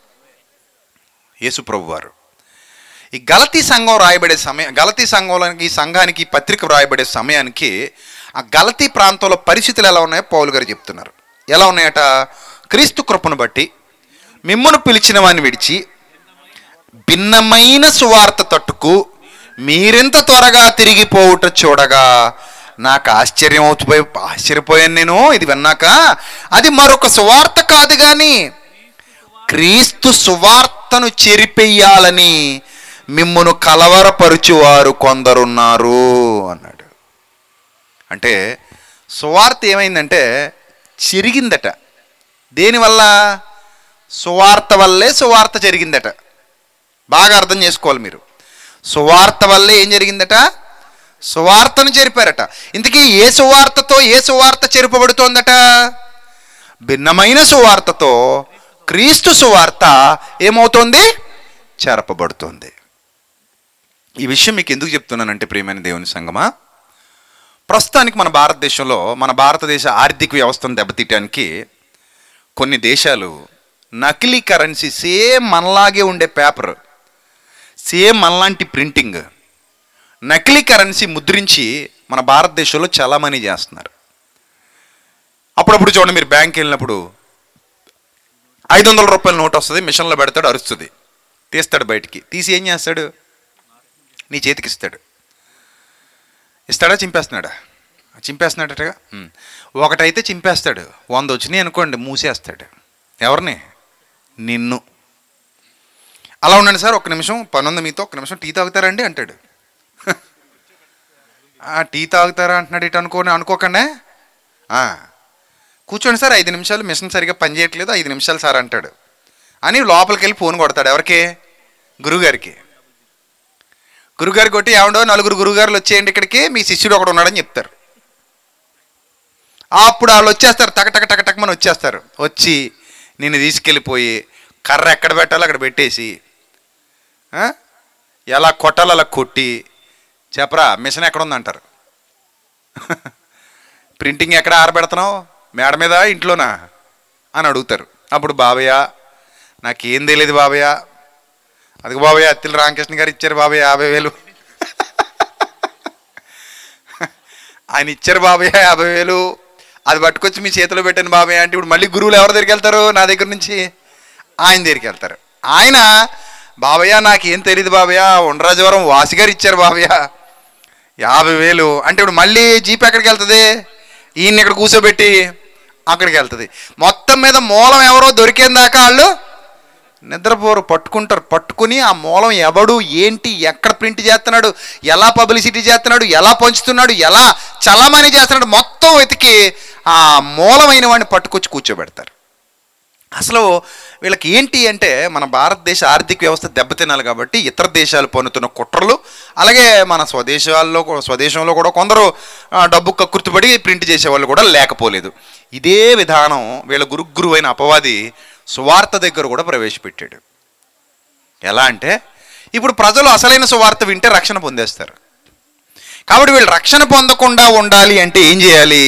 యేసు ప్రభు వారు ఈ గలతీ సంఘం రాయబడే సమయం గలతీ సంఘంలోకి ఈ సంఘానికి ఈ పత్రిక రాయబడే సమయానికి ఆ గలతీ ప్రాంతంలో పరిస్థితులు ఎలా ఉన్నాయో పౌలు గారు చెప్తున్నారు ఎలా ఉన్నాయట క్రీస్తు కృపను బట్టి మిమ్మును పిలిచిన వాడిని విడిచి భిన్నమైన సువార్త తట్టుకు మీరింత త్వరగా తిరిగిపోవుట చూడగా నాకు ఆశ్చర్యం అవుతుపోయి ఆశ్చర్యపోయాను నేను ఇది విన్నాక అది మరొక సువార్త కాదు కానీ క్రీస్తు సువార్తను చెరిపెయ్యాలని మిమ్మును కలవరపరుచువారు కొందరున్నారు అన్నాడు అంటే సువార్త ఏమైందంటే చెరిగిందట దేనివల్ల సువార్త వల్లే సువార్త జరిగిందట బాగా అర్థం చేసుకోవాలి మీరు సువార్త వల్లే ఏం జరిగిందట సువార్తను చెరిపారట ఇంతకీ ఏ సువార్తతో ఏ సువార్త చెరుపబడుతోందట భిన్నమైన సువార్తతో క్రీస్తు సువార్త ఏమవుతోంది చెరపబడుతోంది ఈ విషయం మీకు ఎందుకు చెప్తున్నానంటే ప్రియమైన దేవుని సంగమా ప్రస్తుతానికి మన భారతదేశంలో మన భారతదేశ ఆర్థిక వ్యవస్థను దెబ్బతీయడానికి కొన్ని దేశాలు నకిలీ కరెన్సీ సేమ్ మనలాగే ఉండే పేపర్ సేమ్ మనలాంటి ప్రింటింగ్ నకిలీ కరెన్సీ ముద్రించి మన భారతదేశంలో చలామణి చేస్తున్నారు అప్పుడప్పుడు చూడండి మీరు బ్యాంక్ వెళ్ళినప్పుడు ఐదు వందల రూపాయల నోట్ వస్తుంది మిషన్లో పెడతాడు అరుస్తుంది తీస్తాడు బయటికి తీసి ఏం చేస్తాడు నీ చేతికి ఇస్తాడు ఇస్తాడా చింపేస్తున్నాడా చింపేస్తున్నాడటగా ఉమ్. ఒకటైతే చింపేస్తాడు వంద వచ్చినాయి అనుకోండి మూసేస్తాడు ఎవరిని నిన్ను అలా ఉండండి సార్ ఒక్క నిమిషం పని ఉంది మీతో ఒక్క నిమిషం టీ తాగుతారండి అంటాడు "ఆ, టీ తాగుతారా అంటున్నాడు ఇటు అనుకోని అనుకోకండి "ఆ, కూర్చోండి సార్ ఐదు నిమిషాలు మిషన్ సరిగా పనిచేయట్లేదు ఐదు నిమిషాలు సార్ అంటాడు అని లోపలికి వెళ్ళి ఫోన్ కొడతాడు ఎవరికి గురుగారికి గురుగారు కొట్టి ఏమండో నలుగురు గురుగారులు వచ్చేయండి ఇక్కడికి మీ శిష్యుడు ఒకడు ఉన్నాడని చెప్తారు అప్పుడు వాళ్ళు వచ్చేస్తారు టక టక టక టకమని వచ్చేస్తారు వచ్చి నిన్ను తీసుకెళ్ళిపోయి కర్ర ఎక్కడ పెట్టాలో అక్కడ పెట్టేసి ఆ? ఎలా కొట్టాలో అలా కొట్టి చెప్పరా మిషన్ ఎక్కడ ఉందంటారు ప్రింటింగ్ ఎక్కడ ఆరబెడుతున్నావు మేడ మీద ఇంట్లోనా అని అడుగుతారు అప్పుడు బాబయ్య నాకేం తెలియదు బాబయ్య అదిగో బాబయ్య అత్తిల రామకృష్ణ గారు ఇచ్చారు బాబయ్య యాభై వేలు ఆయన ఇచ్చారు బాబయ్య యాభై వేలు అది పట్టుకొచ్చి మీ చేతిలో పెట్టాను బాబయ్య అంటే ఇప్పుడు మళ్ళీ గురువులు ఎవరి దగ్గరికి వెళ్తారు నా దగ్గర నుంచి ఆయన దగ్గరికి వెళ్తారు ఆయన బాబయ్య నాకేం తెలియదు బాబయ్య ఉండరాజవరం వాసి గారు ఇచ్చారు బాబయ్య యాభై వేలు అంటే ఇప్పుడు మళ్ళీ జీప్ ఎక్కడికి వెళ్తుంది ఈయన్ని ఇక్కడ కూర్చోబెట్టి అక్కడికి వెళ్తుంది మొత్తం మీద మూలం ఎవరో దొరికేం దాకా వాళ్ళు నిద్రపోరు పట్టుకుంటారు పట్టుకుని ఆ మూలం ఎవడు ఏంటి ఎక్కడ ప్రింట్ చేస్తున్నాడు ఎలా పబ్లిసిటీ చేస్తున్నాడు ఎలా పంచుతున్నాడు ఎలా చలామణి చేస్తున్నాడు మొత్తం వెతికి ఆ మూలమైన వాడిని పట్టుకొచ్చి కూర్చోబెడతారు అసలు వీళ్ళకి ఏంటి అంటే మన భారతదేశ ఆర్థిక వ్యవస్థ దెబ్బతినాలి కాబట్టి ఇతర దేశాలు పన్నుతున్న కుట్రలు అలాగే మన స్వదేశాల్లో కూ- స్వదేశంలో కూడా కొందరు ఆ, డబ్బు కక్కుర్తిపడి ప్రింట్ చేసేవాళ్ళు కూడా లేకపోలేదు ఇదే విధానం వీళ్ళ గురుగురు అయిన అపవాది సువార్త దగ్గర కూడా ప్రవేశపెట్టాడు ఎలా అంటే ఇప్పుడు ప్రజలు అసలైన సువార్త వింటే రక్షణ పొందేస్తారు కాబట్టి వీళ్ళు రక్షణ పొందకుండా ఉండాలి అంటే ఏం చేయాలి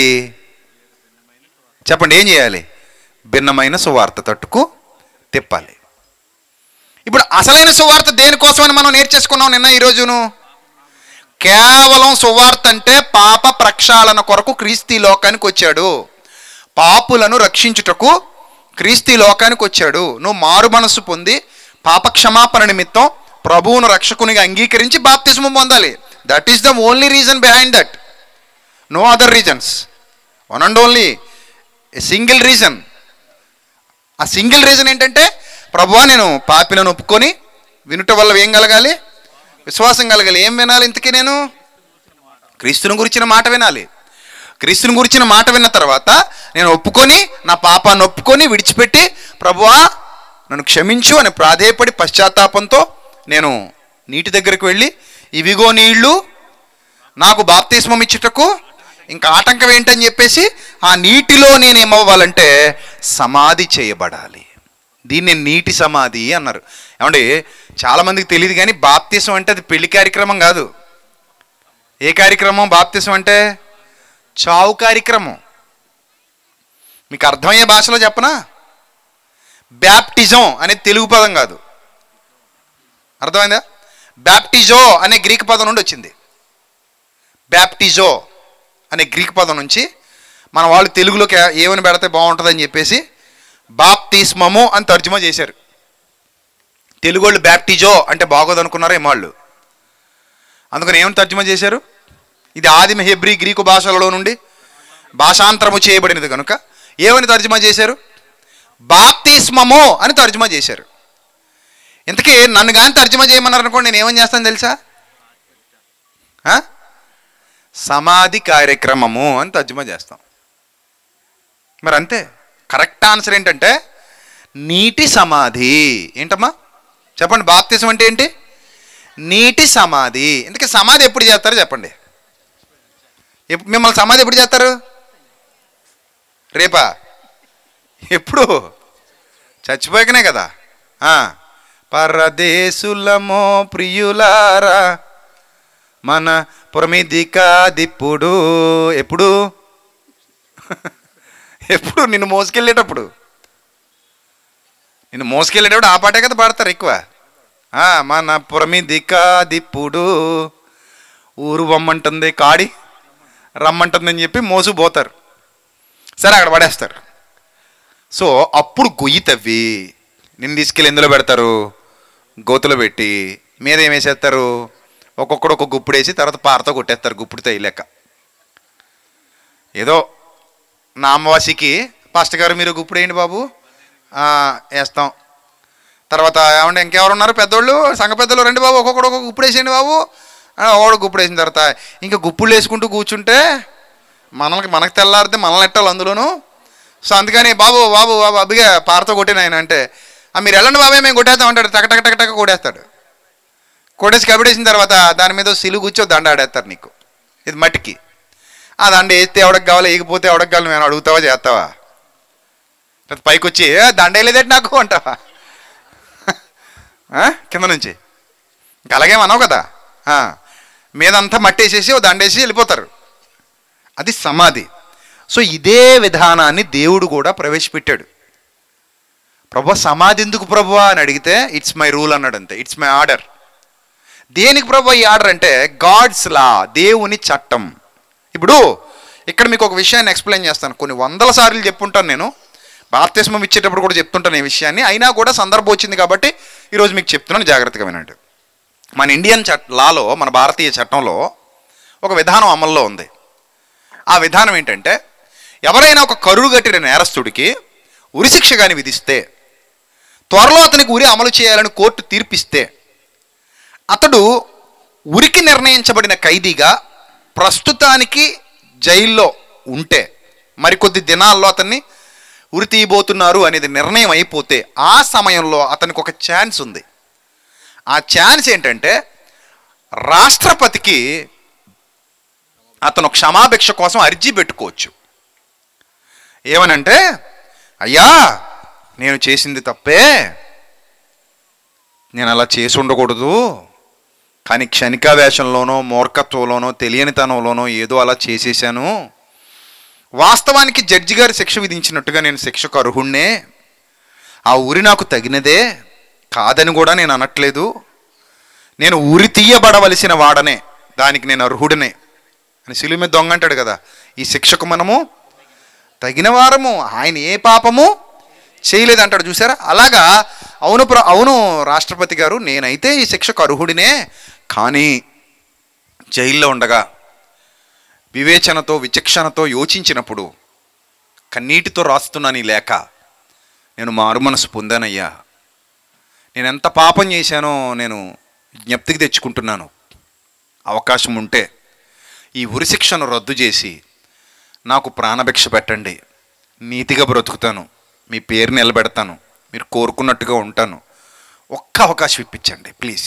చెప్పండి ఏం చేయాలి భిన్నమైన సువార్త తట్టుకు తిప్పాలి ఇప్పుడు అసలైన సువార్త దేనికోసమని మనం నేర్చేసుకున్నాం నిన్న ఈరోజును కేవలం సువార్త అంటే పాప ప్రక్షాళన కొరకు క్రీస్తు ఈ లోకానికి వచ్చాడు పాపులను రక్షించుటకు క్రీస్తు ఈ లోకానికి వచ్చాడు నువ్వు మారు మనస్సు పొంది పాప క్షమాపణ నిమిత్తం ప్రభువును రక్షకునిగా అంగీకరించి బాప్తిస్మం పొందాలి that is the only reason behind that no other reasons one and only a single reason ఆ సింగిల్ రీజన్ ఏంటంటే ప్రభువా నేను పాపిలను ఒప్పుకొని వినుట వల్ల ఏం కలగాలి విశ్వాసం కలగాలి ఏం వినాలి ఇంతకీ నేను క్రీస్తుని గురించిన మాట వినాలి క్రీస్తుని గురించిన మాట విన్న తర్వాత నేను ఒప్పుకొని నా పాపాన్ని ఒప్పుకొని విడిచిపెట్టి ప్రభువా నన్ను క్షమించు అని ప్రాధేయపడి పశ్చాత్తాపంతో నేను నీటి దగ్గరికి వెళ్ళి ఇవిగో నీళ్లు నాకు బాప్తిస్మం ఇచ్చుటకు ఇంకా ఆటంకం ఏంటని చెప్పేసి ఆ నీటిలో నేను ఏమవ్వాలంటే సమాధి చేయబడాలి దీన్ని నీటి సమాధి అన్నారు ఏమండి చాలామందికి తెలియదు కానీ బాప్తిసం అంటే అది పెళ్లి కార్యక్రమం కాదు ఏ కార్యక్రమం బాప్తిసం అంటే చావు కార్యక్రమం మీకు అర్థమయ్యే భాషలో చెప్పనా బ్యాప్టిజం అనే తెలుగు పదం కాదు అర్థమైందా బ్యాప్టిజో అనే గ్రీక్ పదం నుండి వచ్చింది బ్యాప్టిజో అనే గ్రీక్ పదం నుంచి మన వాళ్ళు తెలుగులోకి ఏమని పెడితే బాగుంటుందని చెప్పేసి బాప్తిస్మము అని తర్జుమా చేశారు తెలుగు వాళ్ళు బ్యాప్టిజో అంటే బాగోదు అనుకున్నారు ఏమో వాళ్ళు అందుకని ఏమని తర్జుమా చేశారు ఇది ఆదిమ హెబ్రి గ్రీకు భాషలలో నుండి భాషాంతరము చేయబడినది కనుక ఏమని తర్జుమా చేశారు బాప్తిస్మము అని తర్జుమా చేశారు ఇంతకీ నన్ను కానీ తర్జుమా చేయమన్నారు అనుకోండి నేను ఏమని చేస్తాను తెలుసా ఆ? సమాధి కార్యక్రమము అని తర్జుమా చేస్తాం మరి అంతే కరెక్ట్ ఆన్సర్ ఏంటంటే నీటి సమాధి ఏంటమ్మా చెప్పండి బాప్తిజం అంటే ఏంటి నీటి సమాధి ఇంతకీ సమాధి ఎప్పుడు చేస్తారో చెప్పండి ఎప్పుడు మిమ్మల్ని సమాధి ఎప్పుడు చేస్తారు రేపా ఎప్పుడు చచ్చిపోయాకనే కదా ఆ. పరదేశులమో ప్రియులారా మన పురమిదికా దిప్పుడు ఎప్పుడు ఎప్పుడు నిన్ను మోసుకెళ్ళేటప్పుడు నిన్ను మోసుకెళ్ళేటప్పుడు ఆ పాటే కదా పాడతారు ఎక్కువ ఆ, మన పురమిదికా దిప్పుడు ఊరు వమ్మంటుంది కాడి రమ్మంటుందని చెప్పి మోసుకుపోతారు సరే అక్కడ పడేస్తారు సో అప్పుడు గొయ్యి తవ్వి నిన్ను తీసుకెళ్ళి ఎందులో పెడతారు గోతులో పెట్టి మీద ఏం వేసేస్తారు ఒక్కొక్కడు ఒక గుప్పుడు వేసి తర్వాత పారతో కొట్టేస్తారు గుప్పుడు తయ్యలేక ఏదో నా అమ్మవాసికి పాస్టర్ గారు మీరు గుప్పుడు వేయండి బాబు ఆ, వేస్తాం తర్వాత ఏమంటే ఇంకెవరు ఉన్నారు పెద్దోళ్ళు సంఘ పెద్దలు రండి బాబు ఒక్కొక్కడు ఒక్కొక్క గుప్పుడు వేసేయండి బాబు ఆ, ఒకడు గుప్పుడు వేసిన తర్వాత ఇంకా గుప్పులు వేసుకుంటూ కూర్చుంటే మనకి మనకు తెల్లారితే మనల్ని ఎట్టాలి అందులోను సో అందుకని బాబు బాబు బాబు అబ్బిగా పారతో కొట్టిన ఆయన అంటే "ఆ, మీరు వెళ్ళండి బాబాయ్ మేము కొట్టేస్తాం అంటాడు టక టక టక టక కొట్టేస్తాడు కొట్టేసి కబడేసిన తర్వాత దాని మీద సిలు కూర్చో దండ ఆడేస్తారు నీకు ఇది మట్టికి ఆ దండ వేస్తే ఎవడకి కావాలి వేయకపోతే ఎవడకి కావాలి నేను అడుగుతావా చేస్తావా తర్వాత పైకి వచ్చి "ఏ, దండ వేయలేదేంటి నాకు అంటావా ఆ? కింద నుంచి ఇంక అలాగే అనవు కదా ఆ. మీదంతా మట్టి వేసేసి ఓ దండేసి వెళ్ళిపోతారు అది సమాధి సో ఇదే విధానాన్ని దేవుడు కూడా ప్రవేశపెట్టాడు ప్రభు సమాధి ఎందుకు ప్రభు అని అడిగితే ఇట్స్ మై రూల్ అన్నాడు అంతే ఇట్స్ మై ఆర్డర్ దేనికి ప్రభు ఈ ఆర్డర్ అంటే గాడ్స్ లా దేవుని చట్టం ఇప్పుడు ఇక్కడ మీకు ఒక విషయాన్ని ఎక్స్ప్లెయిన్ చేస్తాను కొన్ని వందల సార్లు చెప్పుంటాను నేను బాప్తిస్మం ఇచ్చేటప్పుడు కూడా చెప్తుంటాను ఈ విషయాన్ని అయినా కూడా సందర్భం వచ్చింది కాబట్టి ఈరోజు మీకు చెప్తున్నాను జాగ్రత్తగా వినండి మన ఇండియన్ చట్ లాలో మన భారతీయ చట్టంలో ఒక విధానం అమల్లో ఉంది ఆ విధానం ఏంటంటే ఎవరైనా ఒక కరుడు కట్టిన నేరస్తుడికి ఉరిశిక్ష కానీ విధిస్తే త్వరలో అతనికి ఉరి అమలు చేయాలని కోర్టు తీర్పిస్తే అతడు ఉరికి నిర్ణయించబడిన ఖైదీగా ప్రస్తుతానికి జైల్లో ఉంటే మరికొద్ది దినాల్లో అతన్ని ఉరి తీయబోతున్నారు అనేది నిర్ణయం అయిపోతే ఆ సమయంలో అతనికి ఒక ఛాన్స్ ఉంది ఆ ఛాన్స్ ఏంటంటే రాష్ట్రపతికి అతను క్షమాభిక్ష కోసం అర్జీ పెట్టుకోవచ్చు ఏమనంటే అయ్యా నేను చేసింది తప్పే నేను అలా చేసి ఉండకూడదు కానీ క్షణికావేశంలోనో మూర్ఖత్వంలోనో తెలియనితనంలోనో ఏదో అలా చేసేసాను వాస్తవానికి జడ్జి గారు శిక్ష విధించినట్టుగా నేను శిక్షకు అర్హుణ్ణే ఆ ఊరి నాకు తగినదే కాదని కూడా నేను అనట్లేదు నేను ఉరి తీయబడవలసిన వాడనే దానికి నేను అర్హుడనే అని సిలువ మీద దొంగ అంటాడు కదా ఈ శిక్షకు మనము తగిన వారము ఆయన ఏ పాపము చేయలేదంటాడు చూసారా అలాగా అవును ప్ర అవును రాష్ట్రపతి గారు నేనైతే ఈ శిక్షకు అర్హుడినే కానీ జైల్లో ఉండగా వివేచనతో విచక్షణతో యోచించినప్పుడు కన్నీటితో రాస్తున్నాను ఈ లేఖ నేను మారు మనసు పొందానయ్యా నేను ఎంత పాపం చేశానో నేను జ్ఞప్తికి తెచ్చుకుంటున్నాను అవకాశం ఉంటే ఈ ఉరిశిక్షను రద్దు చేసి నాకు ప్రాణభిక్ష పెట్టండి నీతిగా బ్రతుకుతాను మీ పేరు నిలబెడతాను మీరు కోరుకున్నట్టుగా ఉంటాను ఒక్క అవకాశం ఇప్పించండి ప్లీజ్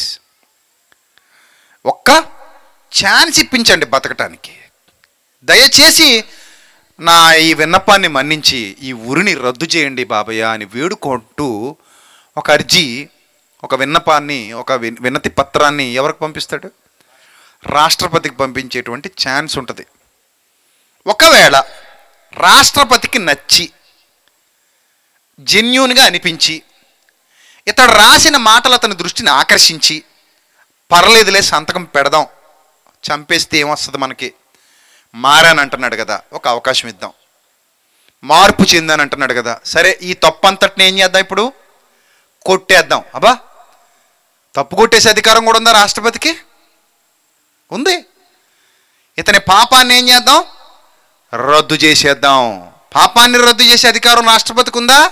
ఒక్క ఛాన్స్ ఇప్పించండి బతకటానికి దయచేసి నా ఈ విన్నపాన్ని మన్నించి ఈ ఉరిని రద్దు చేయండి బాబయ్య అని వేడుకుంటూ ఒక అర్జీ ఒక విన్నపాన్ని ఒక విన్- వినతి పత్రాన్ని ఎవరికి పంపిస్తాడు రాష్ట్రపతికి పంపించేటువంటి ఛాన్స్ ఉంటుంది ఒకవేళ రాష్ట్రపతికి నచ్చి జెన్యున్గా అనిపించి ఇతడు రాసిన మాటలు అతని దృష్టిని ఆకర్షించి పర్లేదులే సంతకం పెడదాం చంపేస్తే ఏమొస్తుంది మనకి మారాని అంటున్నాడు కదా ఒక అవకాశం ఇద్దాం మార్పు చెందాను అంటున్నాడు కదా సరే ఈ తప్పు అంతటిని ఏం చేద్దాం ఇప్పుడు కొట్టేద్దాం అబ్బా తప్పు కొట్టేసే అధికారం కూడా ఉందా రాష్ట్రపతికి ఉంది ఇతని పాపాన్ని ఏం చేద్దాం రద్దు చేసేద్దాం పాపాన్ని రద్దు చేసే అధికారం రాష్ట్రపతికి ఉందా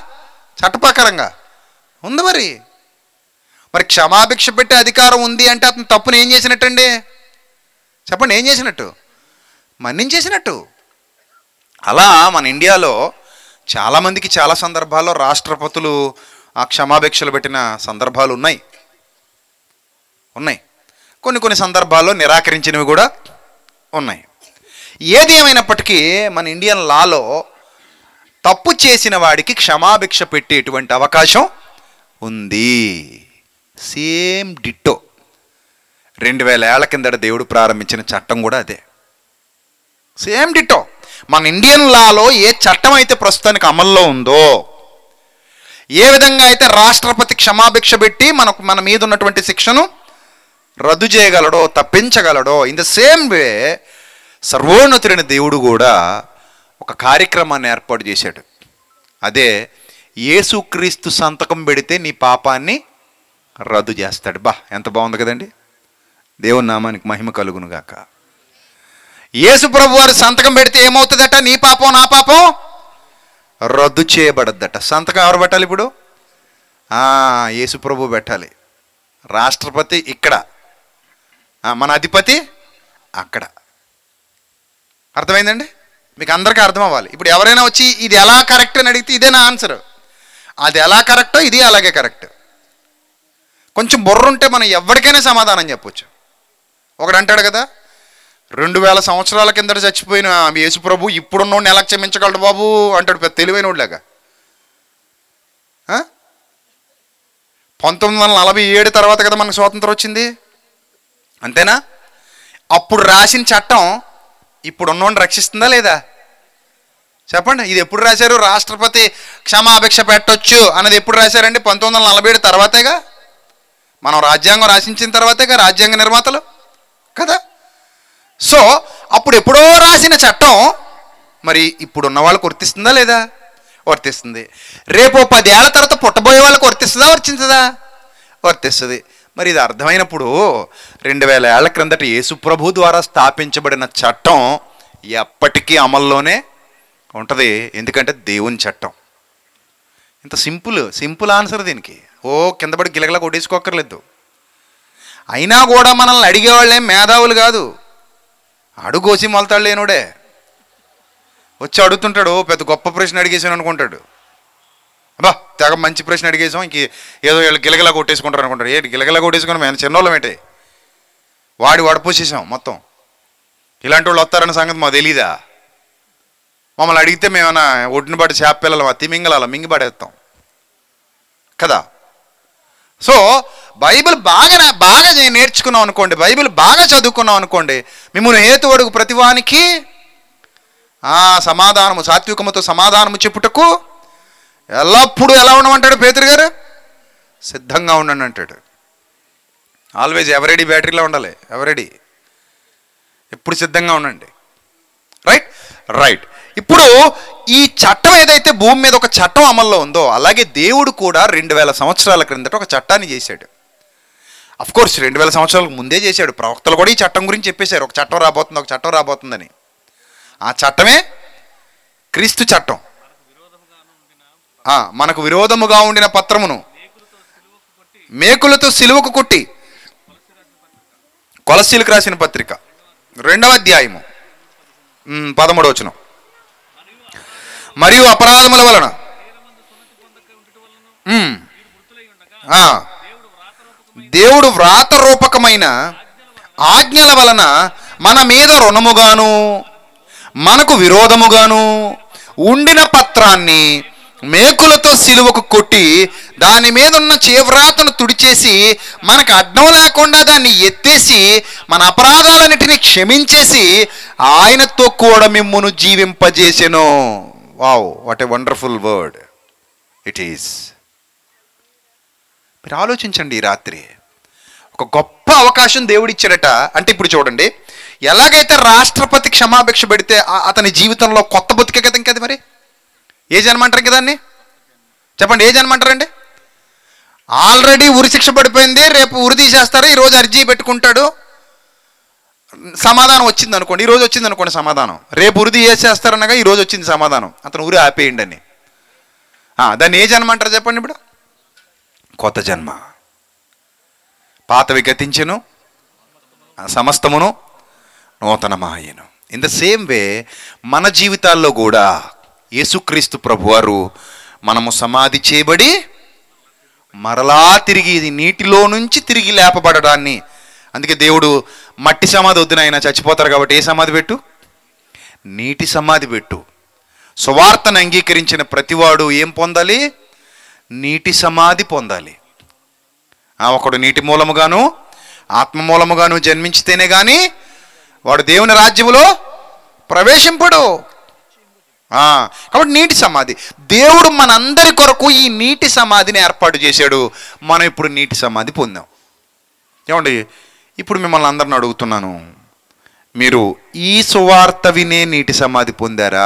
చట్టప్రకారంగా ఉంది మరి మరి క్షమాభిక్ష పెట్టే అధికారం ఉంది అంటే అతను తప్పును ఏం చేసినట్టండి చెప్పండి ఏం చేసినట్టు మన్నించేసినట్టు అలా మన ఇండియాలో చాలామందికి చాలా సందర్భాల్లో రాష్ట్రపతులు ఆ క్షమాభిక్షలు పెట్టిన సందర్భాలు ఉన్నాయి ఉన్నాయి కొన్ని కొన్ని సందర్భాల్లో నిరాకరించినవి కూడా ఉన్నాయి ఏది ఏమైనప్పటికీ మన ఇండియన్ లాలో తప్పు చేసిన వాడికి క్షమాభిక్ష పెట్టేటువంటి అవకాశం ఉంది సేమ్ డిట్టో రెండు వేల ఏళ్ల కిందట దేవుడు ప్రారంభించిన చట్టం కూడా అదే సేమ్ డిట్టో మన ఇండియన్ లాలో ఏ చట్టం అయితే ప్రస్తుతానికి అమల్లో ఉందో ఏ విధంగా అయితే రాష్ట్రపతి క్షమాభిక్ష పెట్టి మనకు మన మీద ఉన్నటువంటి శిక్షను రద్దు చేయగలడో తప్పించగలడో ఇన్ ద సేమ్ వే సర్వోన్నతుడైన దేవుడు కూడా ఒక కార్యక్రమాన్ని ఏర్పాటు చేశాడు అదే యేసుక్రీస్తు సంతకం పెడితే నీ పాపాన్ని రద్దు చేస్తాడు బా ఎంత బాగుంది కదండి దేవుని నామానికి మహిమ కలుగును గాక యేసు ప్రభు వారి సంతకం పెడితే ఏమవుతుందట నీ పాపం నా పాపం రద్దు చేయబడద్దట సంతకం ఎవరు పెట్టాలి ఇప్పుడు ఆ, యేసు ప్రభు పెట్టాలి రాష్ట్రపతి ఇక్కడ ఆ, మన అధిపతి అక్కడ అర్థమైందండి మీకు అందరికీ అర్థం అవ్వాలి ఇప్పుడు ఎవరైనా వచ్చి ఇది ఎలా కరెక్ట్ అని అడిగితే ఇదే నా ఆన్సర్ అది ఎలా కరెక్టో ఇది అలాగే కరెక్ట్ కొంచెం బుర్ర ఉంటే మనం ఎవరికైనా సమాధానం చెప్పొచ్చు ఒకడు అంటాడు కదా రెండు వేల సంవత్సరాల కిందట చచ్చిపోయిన యేసు ప్రభు ఇప్పుడున్నోడిని ఎలా క్షమించగలడు బాబు అంటాడు పెద్ద తెలివైన వాడిలాగా పంతొమ్మిది వందల నలభై ఏడు తర్వాత కదా మనకు స్వాతంత్రం వచ్చింది అంతేనా అప్పుడు రాసిన చట్టం ఇప్పుడు ఉన్నోడిని రక్షిస్తుందా లేదా చెప్పండి ఇది ఎప్పుడు రాశారు రాష్ట్రపతి క్షమాభిక్ష పెట్టొచ్చు అన్నది ఎప్పుడు రాశారండి పంతొమ్మిది వందల నలభై ఏడు తర్వాతేగా మనం రాజ్యాంగం రాసించిన తర్వాతేగా రాజ్యాంగ నిర్మాతలు కదా సో అప్పుడు ఎప్పుడో రాసిన చట్టం మరి ఇప్పుడు ఉన్న వాళ్ళకు వర్తిస్తుందా లేదా వర్తిస్తుంది రేపు ఓ పదేళ్ల తర్వాత పుట్టబోయే వాళ్ళకు వర్తిస్తుందా వర్తించదా వర్తిస్తుంది మరి ఇది అర్థమైనప్పుడు రెండు వేల ఏళ్ల క్రిందట యేసు ప్రభు ద్వారా స్థాపించబడిన చట్టం ఎప్పటికీ అమల్లోనే ఉంటుంది ఎందుకంటే దేవుని చట్టం ఇంత సింపుల్ సింపుల్ ఆన్సర్ దీనికి ఓ కింద పడి గిలగలా కొట్టేసుకోక్కర్లేదు అయినా కూడా మనల్ని అడిగేవాళ్ళేం మేధావులు కాదు అడుగోసి మొలతాడు లేనుడే వచ్చి అడుగుతుంటాడు "ఓ, పెద్ద గొప్ప ప్రశ్న అడిగేసాను అనుకుంటాడు అబ్బా తెగ మంచి ప్రశ్న అడిగేసాం ఇంక ఏదో వీళ్ళు గిలగలా కొట్టేసుకుంటారు అనుకుంటారు ఏంటి గిలగలా కొట్టేసుకుని మేము చిన్నోళ్ళం ఏంటి వాడి వడపోసేసాం మొత్తం ఇలాంటి వాళ్ళు వస్తారన్న సంగతి మాకు తెలీదా మమ్మల్ని అడిగితే మేమన్నా ఒడ్డున పడి చేప పిల్లలు తిమింగళాల మింగిపడేస్తాం కదా సో బైబిల్ బాగా నా- బాగా నే- నేర్చుకున్నాం అనుకోండి బైబిల్ బాగా చదువుకున్నాం అనుకోండి మిమ్మల్ని హేతువడుగు ప్రతివానికి ఆ సమాధానము సాత్వికముతో సమాధానము చెప్పుటకు ఎల్లప్పుడూ ఎలా ఉండమంటాడు పేతురు గారు సిద్ధంగా ఉండండి అంటాడు ఆల్వేజ్ ఎవరెడీ బ్యాటరీలో ఉండాలి ఎవరెడీ ఎప్పుడు సిద్ధంగా ఉండండి రైట్ రైట్ ఇప్పుడు ఈ చట్టం ఏదైతే భూమి మీద ఒక చట్టం అమల్లో ఉందో అలాగే దేవుడు కూడా రెండు వేల సంవత్సరాల క్రిందట ఒక చట్టాన్ని చేశాడు అఫ్ కోర్స్ రెండు వేల సంవత్సరాలకు ముందే చేశాడు ప్రవక్తలు కూడా ఈ చట్టం గురించి చెప్పేశారు ఒక చట్టం రాబోతుంది ఒక చట్టం రాబోతుందని ఆ చట్టమే క్రీస్తు చట్టం ఆ, మనకు విరోధముగా ఉండిన పత్రమును మేకులతో సిలువకు కొట్టి కొలసీలకు రాసిన పత్రిక రెండవ అధ్యాయము ఉమ్, పదమూడవ వచనం మరియు అపరాధముల వలన ఉమ్, ఆ, దేవుడు వ్రాత రూపకమైన ఆజ్ఞల వలన మన మీద రుణముగాను మనకు విరోధముగాను ఉండిన పత్రాన్ని మేకులతో సిలువకు కొట్టి దాని మీద ఉన్న చేవ్రాతను తుడిచేసి మనకు అడ్డం లేకుండా దాన్ని ఎత్తేసి మన అపరాధాలన్నిటిని క్షమించేసి ఆయనతో కూడా మిమ్మును జీవింపజేసెను wow what a wonderful word it is మీరు ఆలోచించండి ఈ రాత్రి ఒక గొప్ప అవకాశం దేవుడు ఇచ్చాడట అంటే ఇప్పుడు చూడండి ఎలాగైతే రాష్ట్రపతి క్షమాభిక్ష పెడితే ఆ- అతని జీవితంలో కొత్త బతికే కదా ఇంకది మరి ఏ జన్మంటారు కదా దాన్ని చెప్పండి ఏ జన్మంటారండి ఆల్రెడీ ఉరి శిక్ష పడిపోయింది రేపు ఉరి తీసేస్తారు ఈరోజు అర్జీ పెట్టుకుంటాడు సమాధానం వచ్చింది అనుకోండి ఈరోజు వచ్చింది అనుకోండి సమాధానం రేపు ఉరి తీసేస్తారనగా ఈరోజు వచ్చింది సమాధానం అతను ఉరి ఆపేయండి అని ఆ, దాన్ని ఏ జన్మ అంటారు చెప్పండి ఇప్పుడు కొత్త జన్మ పాతవి గతించెను ఆ సమస్తమును నూతనమాయను ఇన్ ద సేమ్ వే మన జీవితాల్లో కూడా యేసుక్రీస్తు ప్రభువారు మనము సమాధి చేయబడి మరలా తిరిగి ఇది నీటిలో నుంచి తిరిగి లేపబడడాన్ని అందుకే దేవుడు మట్టి సమాధి వద్దున ఆయన చచ్చిపోతారు కాబట్టి ఏ సమాధి పెట్టు నీటి సమాధి పెట్టు సువార్తను అంగీకరించిన ప్రతివాడు ఏం పొందాలి నీటి సమాధి పొందాలి ఆ, ఒకడు నీటి మూలముగాను ఆత్మ మూలముగాను జన్మించితేనే కానీ వాడు దేవుని రాజ్యములో ప్రవేశింపడు ఆ, కాబట్టి నీటి సమాధి దేవుడు మనందరి కొరకు ఈ నీటి సమాధిని ఏర్పాటు చేశాడు మనం ఇప్పుడు నీటి సమాధి పొందాం ఏమండి ఇప్పుడు మిమ్మల్ని అందరిని అడుగుతున్నాను మీరు ఈ సువార్త వినే నీటి సమాధి పొందారా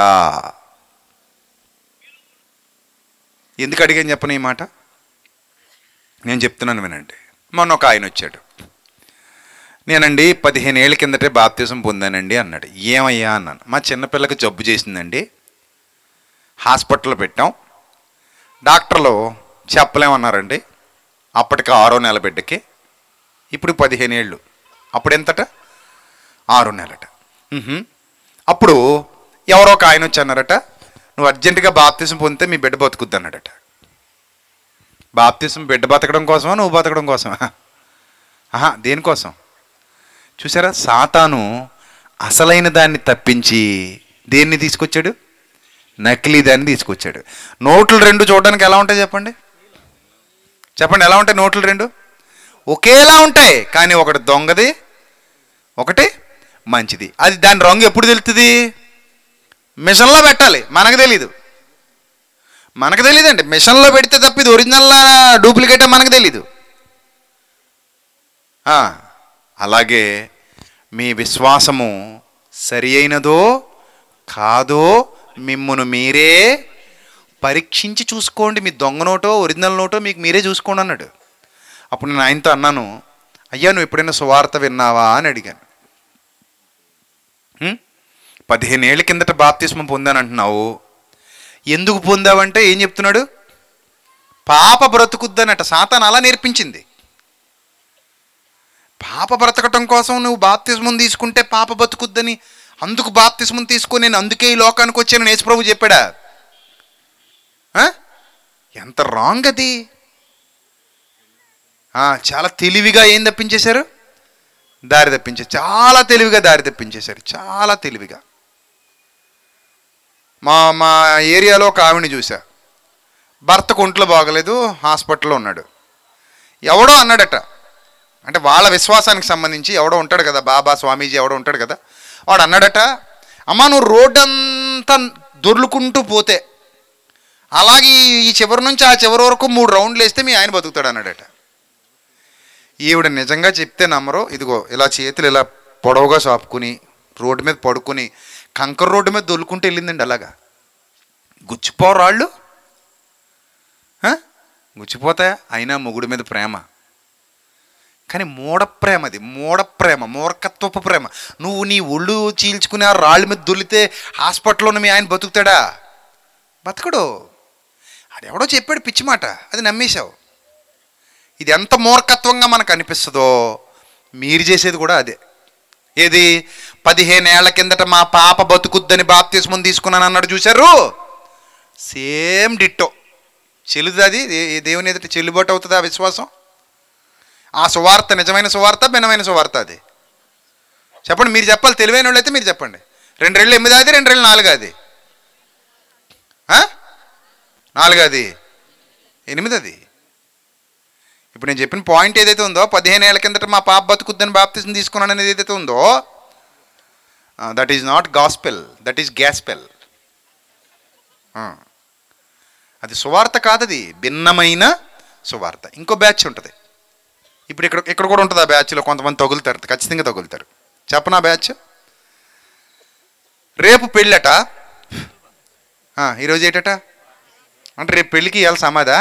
ఎందుకు అడిగాను చెప్పను ఈ మాట నేను చెప్తున్నాను వినండి మొన్న ఒక ఆయన వచ్చాడు నేనండి పదిహేను ఏళ్ళ కిందటే బాప్తీసం పొందానండి అన్నాడు ఏమయ్యా అన్నాను మా చిన్నపిల్లకి జబ్బు చేసిందండి హాస్పిటల్లో పెట్టాం డాక్టర్లు చెప్పలేమన్నారండి అప్పటికి ఆరో నెల బిడ్డకి ఇప్పుడు పదిహేను ఏళ్ళు అప్పుడు ఎంతట ఆరు నెలట ఉహుం. అప్పుడు ఎవరో ఒక ఆయన వచ్చి అన్నారట నువ్వు అర్జెంటుగా బాప్తీసం పొందితే మీ బిడ్డ బతుకుద్ది అన్నాడట బాప్తీసం బిడ్డ బతకడం కోసమా నువ్వు బతకడం కోసమా ఆహా దేనికోసం చూసారా సాతాను అసలైన దాన్ని తప్పించి దేన్ని తీసుకొచ్చాడు నకిలీ దాన్ని తీసుకొచ్చాడు నోట్లు రెండు చూడడానికి ఎలా ఉంటాయి చెప్పండి చెప్పండి ఎలా ఉంటాయి నోట్లు రెండు ఒకేలా ఉంటాయి కానీ ఒకటి దొంగది ఒకటి మంచిది అది దాని రంగు ఎప్పుడు తెలుస్తుంది మిషన్లో పెట్టాలి మనకు తెలీదు మనకు తెలియదండి మిషన్లో పెడితే తప్ప ఇది ఒరిజినల్ డూప్లికేటే మనకు తెలీదు ఆ, అలాగే మీ విశ్వాసము సరి అయినదో కాదో మిమ్మును మీరే పరీక్షించి చూసుకోండి మీ దొంగ నోటో ఒరిజినల్ నోటో మీకు మీరే చూసుకోండి అన్నాడు అప్పుడు నేను ఆయనతో అన్నాను అయ్యా నువ్వు ఎప్పుడైనా సువార్త విన్నావా అని అడిగాను "హ్మ్? పదిహేను ఏళ్ళ కిందట బాప్తిస్మం పొందానంటున్నావు ఎందుకు పొందావంటే ఏం చెప్తున్నాడు పాప బ్రతుకుద్దనట సాతాన్ అలా నేర్పించింది పాప బ్రతకటం కోసం నువ్వు బాప్తిస్మం తీసుకుంటే పాప బతుకుద్దని అందుకు బాప్తిస్మం తీసుకొని నేను అందుకే ఈ లోకానికి వచ్చాను యేసుప్రభు చెప్పాడా ఆ? ఎంత రాంగ్ అది ఆ, చాలా తెలివిగా ఏం తప్పించేశారు దారి తప్పించారు చాలా తెలివిగా దారి తప్పించేశారు చాలా తెలివిగా మా మా ఏరియాలో ఒక ఆవిడని చూసా భర్తకు ఒంట్లో బాగలేదు హాస్పిటల్లో ఉన్నాడు ఎవడో అన్నాడట అంటే వాళ్ళ విశ్వాసానికి సంబంధించి ఎవడో ఉంటాడు కదా బాబా స్వామీజీ ఎవడో ఉంటాడు కదా వాడు అన్నాడట అమ్మ నువ్వు రోడ్డు అంతా దొర్లుకుంటూ పోతే అలాగే ఈ- ఈ చివరి నుంచి ఆ చివరి వరకు మూడు రౌండ్లు వేస్తే మీ ఆయన బతుకుతాడు అన్నాడట ఈవిడ నిజంగా చెప్తే నమ్మరు ఇదిగో ఇలా చేతులు ఇలా పొడవుగా చాపుకుని రోడ్డు మీద పడుకుని కంకర రోడ్డు మీద దొల్లుకుంటూ వెళ్ళిందండి అలాగా గుచ్చిపోరాళ్ళు ఆ? గుచ్చిపోతాయా అయినా మొగుడు మీద ప్రేమ కానీ మూఢ ప్రేమ అది మూఢ ప్రేమ మూర్ఖత్వపు ప్రేమ నువ్వు నీ ఒళ్ళు చీల్చుకుని ఆ రాళ్ళ మీద దొల్లితే హాస్పిటల్లో ఉన్న మీ ఆయన బతుకుతాడా బతకడు ఆడెవడో చెప్పాడు పిచ్చి మాట అది నమ్మేశావు ఇది ఎంత మూర్ఖత్వంగా మనకు అనిపిస్తుందో మీరు చేసేది కూడా అదే ఏది పదిహేను ఏళ్ల కిందట మా పాప బతుకుద్దని బాప్తిస్మం తీసుకున్నాను అన్నాడు చూశారు సేమ్ డిట్టో చెల్లుతుంది అది ఏ- ఏ దేవుని ఎదుట చెల్లుబాటు అవుతుంది ఆ విశ్వాసం ఆ సువార్త నిజమైన సువార్త భిన్నమైన సువార్త అది చెప్పండి మీరు చెప్పాలి తెలివైన వాళ్ళు అయితే మీరు చెప్పండి రెండు రెళ్ళు ఎనిమిది అది రెండు రెళ్ళు నాలుగు అది ఆ? నాలుగు అది ఎనిమిది అది ఇప్పుడు నేను చెప్పిన పాయింట్ ఏదైతే ఉందో పదిహేను ఏళ్ళ కిందట మా పాప బతుకుద్దని బాప్తిసం తీసుకున్నాను అనేది ఏదైతే ఉందో that is not gospel that is gospel అది సువార్త కాదది భిన్నమైన సువార్త ఇంకో బ్యాచ్ ఉంటుంది ఇప్పుడు ఇక్కడ ఇక్కడ కూడా ఉంటుంది ఆ బ్యాచ్లో కొంతమంది తగులుతారు ఖచ్చితంగా తగులుతారు చెప్పనా బ్యాచ్ రేపు పెళ్ళట ఆ, ఈరోజు ఏంటట అంటే రేపు పెళ్ళికి ఇవాళ సమాధా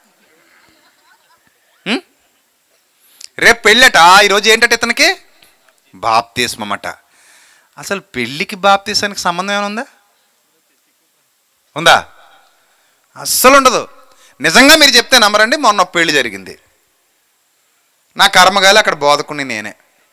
ఉం? రేపు పెళ్ళట ఈరోజు ఏంటట ఇతనికి బాప్తీస్మట అసలు పెళ్ళికి బాప్తీసానికి సంబంధం ఏమైనా ఉందా ఉందా అస్సలు ఉండదు నిజంగా మీరు చెప్తే నమ్మరండి మొన్న ఒక పెళ్లి జరిగింది నా కర్మగాలి అక్కడ బోధకుని నేనే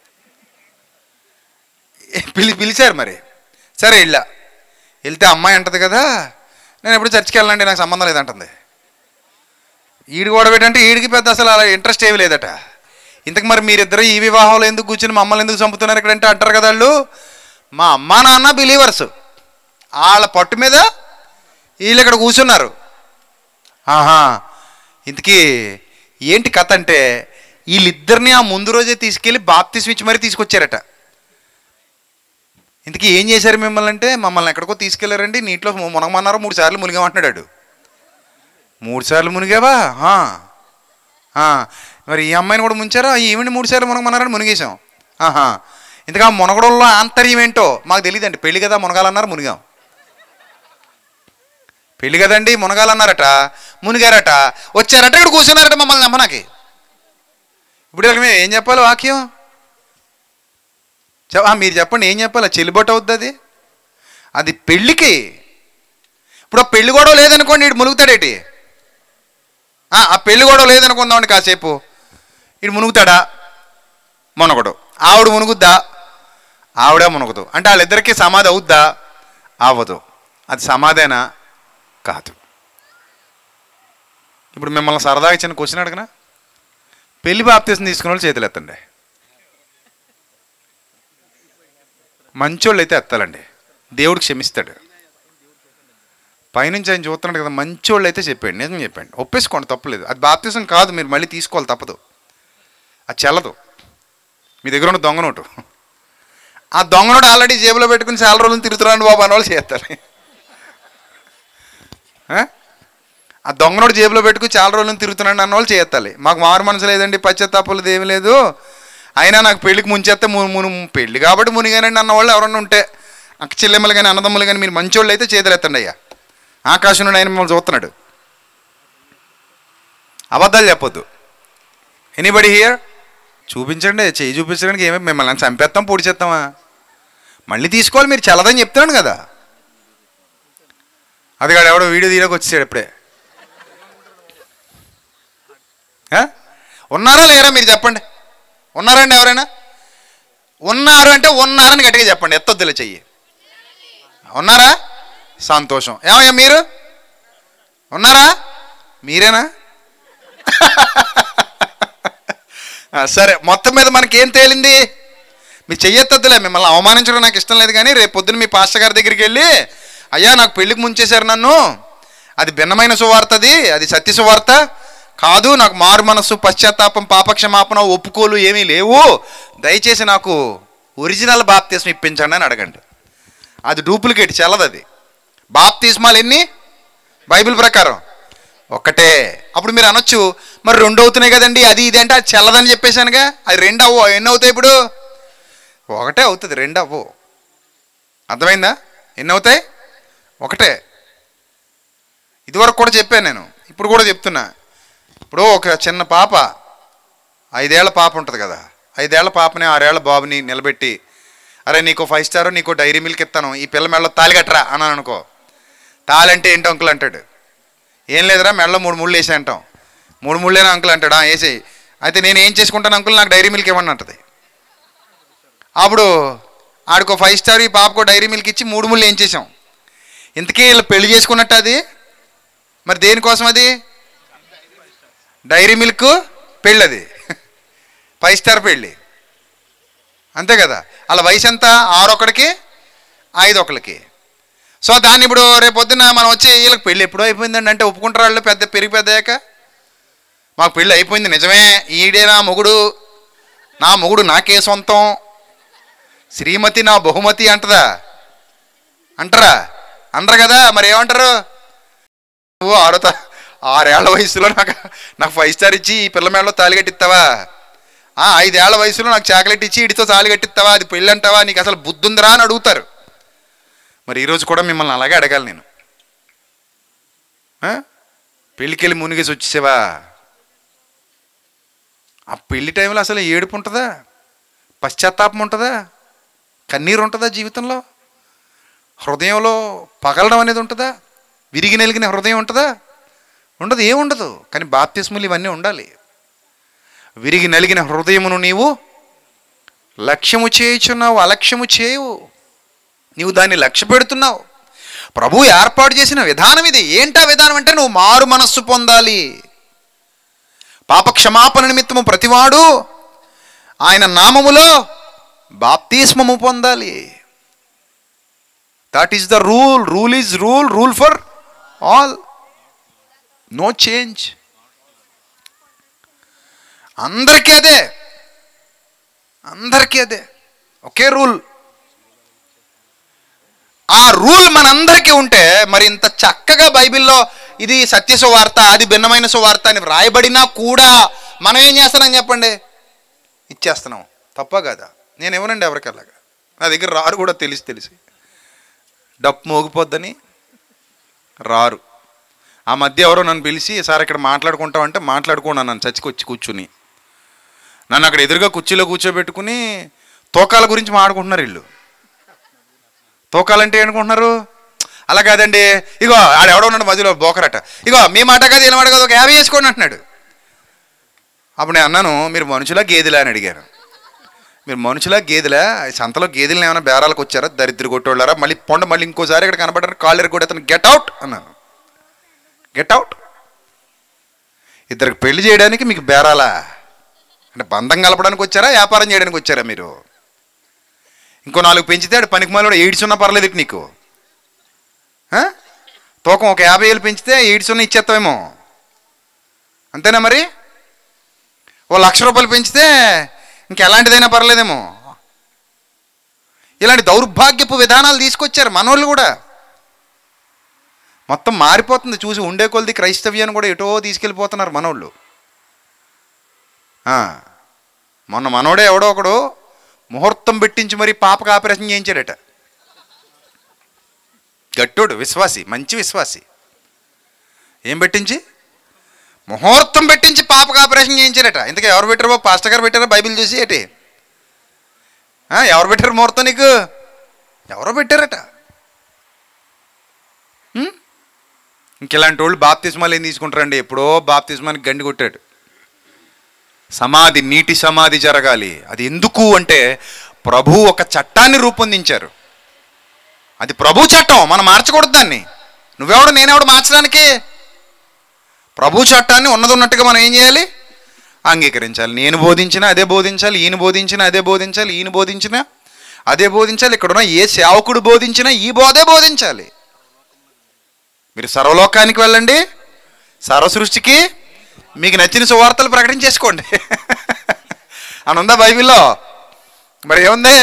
పిలి పిలిచారు మరి సరే వెళ్ళా వెళ్తే అమ్మాయి అంటది కదా నేను ఎప్పుడు చర్చికి వెళ్ళండి నాకు సంబంధం లేదంటుంది ఈడు కూడా పెట్టంటే ఈడికి పెద్ద అసలు అలా ఇంట్రెస్ట్ ఏమీ లేదట ఇంతకు మరి మీరిద్దరు ఈ వివాహంలో ఎందుకు కూర్చుని మమ్మల్ని ఎందుకు చంపుతున్నారు ఇక్కడంటే అంటారు కదా వాళ్ళు మా అమ్మా నాన్న బిలీవర్స్ వాళ్ళ పట్టు మీద వీళ్ళు ఇక్కడ కూర్చున్నారు ఆహా ఇంతకీ ఏంటి కథ అంటే వీళ్ళిద్దరిని ఆ ముందు రోజే తీసుకెళ్ళి బాప్తిస్మ ఇచ్చి మరీ తీసుకొచ్చారట ఇంతకీ ఏం చేశారు మిమ్మల్ని అంటే మమ్మల్ని ఎక్కడికో తీసుకెళ్లారండి నీటిలో మునగమన్నారు మూడు సార్లు మునిగామంటున్నాడు మూడు సార్లు మునిగావా ఆ. ఆ. మరి ఈ అమ్మాయిని కూడా ముంచారా ఈవిని మూడు సార్లు మునగమన్నారని మునిగేశాం ఆహా ఇంతగా మునగడంలో ఆంతర్యం ఏంటో మాకు తెలియదండి పెళ్లి కదా మునగాలన్నారు మునిగాం పెళ్లి కదండి మునగాలన్నారట మునిగారట వచ్చారట ఇక్కడ కూర్చున్నారట మమ్మల్ని నమ్మనాకి ఇప్పుడు వీళ్ళకి మేము ఏం చెప్పాలి వాక్యం చెప్- ఆ, మీరు చెప్పండి ఏం చెప్పాలి చెల్లుబాటు అవుద్ది అది అది పెళ్ళికి ఇప్పుడు ఆ పెళ్లి గొడవ లేదనుకోండి ఇటు మునుగుతాడేటి ఆ ఆ పెళ్లి గొడవ లేదనుకుందామండి కాసేపు ఇటు మునుగుతాడా మునగడు ఆవిడ మునుగుద్దా ఆవిడ మునుగదు అంటే వాళ్ళిద్దరికీ సమాధి అవుద్దా అవ్వదు అది సమాధేనా కాదు ఇప్పుడు మిమ్మల్ని సరదాగా చిన్న క్వశ్చన్ అడగనా పెళ్లి బాప్తీసం తీసుకున్న వాళ్ళు చేతులు ఎత్తండి మంచోళ్ళు అయితే ఎత్తాలండి దేవుడు క్షమిస్తాడు పైనుంచి ఆయన చూస్తున్నాడు కదా మంచోళ్ళు అయితే చెప్పండి నిజం చెప్పండి ఒప్పేసుకోండి తప్పలేదు అది బాప్తీసం కాదు మీరు మళ్ళీ తీసుకోవాలి తప్పదు అది చెల్లదు మీ దగ్గర ఉన్న దొంగ నోటు ఆ దొంగ నోటు ఆల్రెడీ జేబులో పెట్టుకుని చాలా రోజులు తిరుగుతున్నాడు బాబు అని వాళ్ళు చేస్తారు ఆ? ఆ దొంగనోడు జేబులో పెట్టుకుని చాలా రోజులు తిరుగుతున్నాడు అన్న వాళ్ళు చేయాలి మాకు మారు మనసు లేదండి పశ్చాత్తాపలేదు ఏమీ లేదు అయినా నాకు పెళ్ళికి ముంచేస్తే ము మును పెళ్ళి కాబట్టి మునిగానండి అన్న వాళ్ళు ఎవరన్నా ఉంటే అక్క చెల్లెమ్మలు కానీ అన్నదమ్ములు కానీ మీరు మంచోళ్ళు అయితే చేతులెత్తండి అయ్యా ఆకాశం నుండి ఆయన మిమ్మల్ని చూస్తున్నాడు అబద్ధాలు చెప్పొద్దు ఎనీబడి హియర్ చూపించండి చెయ్యి చూపించడానికి ఏమి మిమ్మల్ని చంపేస్తాం పొడి చేస్తామా మళ్ళీ తీసుకోవాలి మీరు చల్లదని చెప్తున్నాను కదా అది కాదు ఎవడో వీడియో తీయడానికి వచ్చేసాడు ఇప్పుడే ఆ? ఉన్నారా లేరా మీరు చెప్పండి ఉన్నారండి ఎవరైనా ఉన్నారు అంటే ఉన్నారని గట్టిగా చెప్పండి ఎత్తొద్దులే చెయ్యి ఉన్నారా సంతోషం ఏమయ్యా మీరు ఉన్నారా మీరేనా ఆ, సరే మొత్తం మీద మనకి ఏం తేలింది మీరు చెయ్యొద్దులే మిమ్మల్ని అవమానించడం నాకు ఇష్టం లేదు కానీ రేపు పొద్దున్న మీ పాస్టర్ గారి దగ్గరికి వెళ్ళి అయ్యా నాకు పెళ్లికి ముంచేశారు నన్ను అది భిన్నమైన సువార్త అది అది సత్య సువార్త కాదు నాకు మారు మనస్సు పశ్చాత్తాపం పాపక్షమాపణ ఒప్పుకోలు ఏమీ లేవు దయచేసి నాకు ఒరిజినల్ బాప్తీసం ఇప్పించండి అని అడగండి అది డూప్లికేట్ చెల్లదు అది బాప్తీస్మాలు ఎన్ని బైబిల్ ప్రకారం ఒక్కటే అప్పుడు మీరు అనొచ్చు మరి రెండు అవుతున్నాయి కదండి అది ఇది అంటే అది చెల్లదని చెప్పేశానుగా అది రెండు అవ్వు ఎన్ని అవుతాయి ఇప్పుడు ఒకటే అవుతుంది రెండు అవ్వు అర్థమైందా ఎన్ని అవుతాయి ఒకటే ఇదివరకు కూడా చెప్పాను నేను ఇప్పుడు కూడా చెప్తున్నా ఇప్పుడు ఒక చిన్న పాప ఐదేళ్ల పాప ఉంటుంది కదా ఐదేళ్ల పాపని ఆరేళ్ల బాబుని నిలబెట్టి అరే నీకు ఫైవ్ స్టార్ నీకు డైరీ మిల్క్ ఇస్తాను ఈ పిల్ల మెడలో తాలి కట్టరా అన్నాను అనుకో తాలి అంటే ఏంటి అంకుల్ అంటాడు ఏం లేదురా మెడలో మూడు ముళ్ళు వేసే అంటాం మూడు ముళ్ళేనా అంకుల్ అంటాడు వేసి అయితే నేను ఏం చేసుకుంటాను అంకుల్ నాకు డైరీ మిల్క్ ఇవ్వండి అంటది అప్పుడు ఆడికో ఫైవ్ స్టార్ ఈ పాపకో డైరీ మిల్క్ ఇచ్చి మూడు ముళ్ళు ఏం చేసాం ఇంతకీ వీళ్ళు పెళ్లి చేసుకున్నట్టు అది మరి దేనికోసం అది డైరీ మిల్క్ పెళ్ళి అది ఫైవ్ స్టార్ పెళ్ళి అంతే కదా వాళ్ళ వయసు ఎంత ఆరు ఒకడికి ఐదు ఒకరికి సో దాన్ని ఇప్పుడు రేపు పొద్దున్న మనం వచ్చి వీళ్ళకి పెళ్ళి ఎప్పుడో అయిపోయిందండి అంటే ఒప్పుకుంటారు వాళ్ళు పెద్ద పెరిగి పెద్దయ్యాక మాకు పెళ్ళి అయిపోయింది నిజమే ఈడే నా మొగుడు నా మొగుడు నాకే సొంతం శ్రీమతి నా బహుమతి అంటదా అంటారా అంటారు కదా మరి ఏమంటారు నువ్వు ఆరో తా- ఆరేళ్ల వయసులో నాకు నాకు ఫైవ్ స్టార్ ఇచ్చి ఈ పిల్ల మేడలో తాళి కట్టిస్తావా ఆ, ఐదేళ్ల వయసులో నాకు చాక్లెట్ ఇచ్చి ఇడితో తాళి కట్టిస్తావా అది పెళ్ళి అంటావా నీకు అసలు బుద్ధి ఉందిరా అని అడుగుతారు మరి ఈరోజు కూడా మిమ్మల్ని అలాగే అడగాలి నేను ఆ? పెళ్ళికెళ్ళి మునిగేసి వచ్చేసావా ఆ పెళ్లి టైంలో అసలు ఏడుపు ఉంటుందా పశ్చాత్తాపం ఉంటుందా కన్నీరు ఉంటుందా జీవితంలో హృదయంలో పగలడం అనేది ఉంటుందా విరిగి నెలిగిన హృదయం ఉంటుందా ఉండదు ఏముండదు కానీ బాప్తిస్ములు ఇవన్నీ ఉండాలి విరిగి నలిగిన హృదయమును నీవు లక్ష్యము చేయుచున్నావు అలక్ష్యము చేయవు నీవు దాన్ని లక్ష్య పెడుతున్నావు ప్రభు ఏర్పాటు చేసిన విధానం ఇది ఏంటా విధానం అంటే నువ్వు మారు మనస్సు పొందాలి పాప క్షమాపణ నిమిత్తము ప్రతివాడు ఆయన నామములో బాప్తిస్మము పొందాలి that is the rule rule is rule rule for all no change అందరికీ అదే అందరికీ అదే ఒకే రూల్ ఆ రూల్ మనందరికీ ఉంటే మరి ఇంత చక్కగా బైబిల్లో ఇది సత్య సువార్త అది భిన్నమైన సువార్త అని వ్రాయబడినా కూడా మనం ఏం చేస్తున్నాం చెప్పండి ఇచ్చేస్తున్నాం తప్ప కదా నేను ఇవ్వనండి ఎవరికెళ్ళగా నా దగ్గర రారు కూడా తెలిసి తెలిసి డప్పు మోగిపోద్దని రారు ఆ మధ్య ఎవరో నన్ను పిలిచి సార్ ఇక్కడ మాట్లాడుకుంటామంటే మాట్లాడుకున్నాను నన్ను చచ్చికొచ్చి కూర్చుని నన్ను అక్కడ ఎదురుగా కుర్చీలో కూర్చోబెట్టుకుని తోకాల గురించి మాట్లాడుకుంటున్నారు వీళ్ళు తోకాలంటే ఏమనుకుంటున్నారు అలా కాదండి ఇగో ఆడ ఎవడో ఉన్నాడు మధ్యలో బోకరట ఇగో మీ మాట కాదు ఏం మాట కాదు ఒక యాభై వేసుకోండి అంటున్నాడు అప్పుడు నేను అన్నాను మీరు మనుషులా గేదెలా అని అడిగాను మీరు మనుషులా గేదెలా సంతలో గేదెలను ఏమైనా బేరాలకు వచ్చారా దరిద్ర కొట్టోళ్ళారా మళ్ళీ పొండ మళ్ళీ ఇంకోసారి ఇక్కడ కనబడ్డారు కాళ్ళు కూడా అతను గెట్ అవుట్ అన్నాను గెట్ అవుట్ ఇద్దరికి పెళ్లి చేయడానికి మీకు బేరాలా అంటే బంధం కలపడానికి వచ్చారా వ్యాపారం చేయడానికి వచ్చారా మీరు ఇంకో నాలుగు పెంచితే ఆడు పనికి మాలో ఎయిడ్స్ ఉన్నా పర్లేదు ఇటు నీకు ఆ? తూకం ఒక యాభై వేలు పెంచితే ఎయిడ్స్ ఉన్న ఇచ్చేస్తావేమో అంతేనా మరి ఓ లక్ష రూపాయలు పెంచితే ఇంకెలాంటిదైనా పర్లేదేమో ఇలాంటి దౌర్భాగ్యపు విధానాలు తీసుకొచ్చారు మనోళ్ళు కూడా మొత్తం మారిపోతుంది చూసి ఉండే కొలది క్రైస్తవ్యాన్ని కూడా ఎటో తీసుకెళ్ళిపోతున్నారు మనోళ్ళు ఆ, మొన్న మనోడే ఎవడో ఒకడు ముహూర్తం పెట్టించి మరి పాపకు ఆపరేషన్ చేయించాడట గట్టోడు విశ్వాసి మంచి విశ్వాసి ఏం పెట్టించి ముహూర్తం పెట్టించి పాపకు ఆపరేషన్ చేయించారట ఇంతకీ ఎవరు పెట్టారు బాబు పాస్టర్ గారు పెట్టారా బైబిల్ చూసి ఏంటి ఆ, ఎవరు పెట్టారు ముహూర్తం నీకు ఎవరో పెట్టారట ఉం? ఇంకెలాంటి వాళ్ళు బాప్తిస్మాలు ఏం తీసుకుంటారండి ఎప్పుడో బాప్తిస్మానికి గండి కొట్టాడు సమాధి నీటి సమాధి జరగాలి అది ఎందుకు అంటే ప్రభు ఒక చట్టాన్ని రూపొందించారు అది ప్రభు చట్టం మనం మార్చకూడదు దాన్ని నువ్వెవడు నేనెవడు మార్చడానికి ప్రభు చట్టాన్ని ఉన్నది ఉన్నట్టుగా మనం ఏం చేయాలి అంగీకరించాలి నేను బోధించినా అదే బోధించాలి ఈయన బోధించినా అదే బోధించాలి ఈయన బోధించినా అదే బోధించాలి ఇక్కడున్న ఏ సేవకుడు బోధించినా ఈ బోధే బోధించాలి మీరు సర్వలోకానికి వెళ్ళండి సర్వ సృష్టికి మీకు నచ్చిన సువార్తలు ప్రకటించేసుకోండి అని ఉందా బైబిల్లో మరి ఏముంది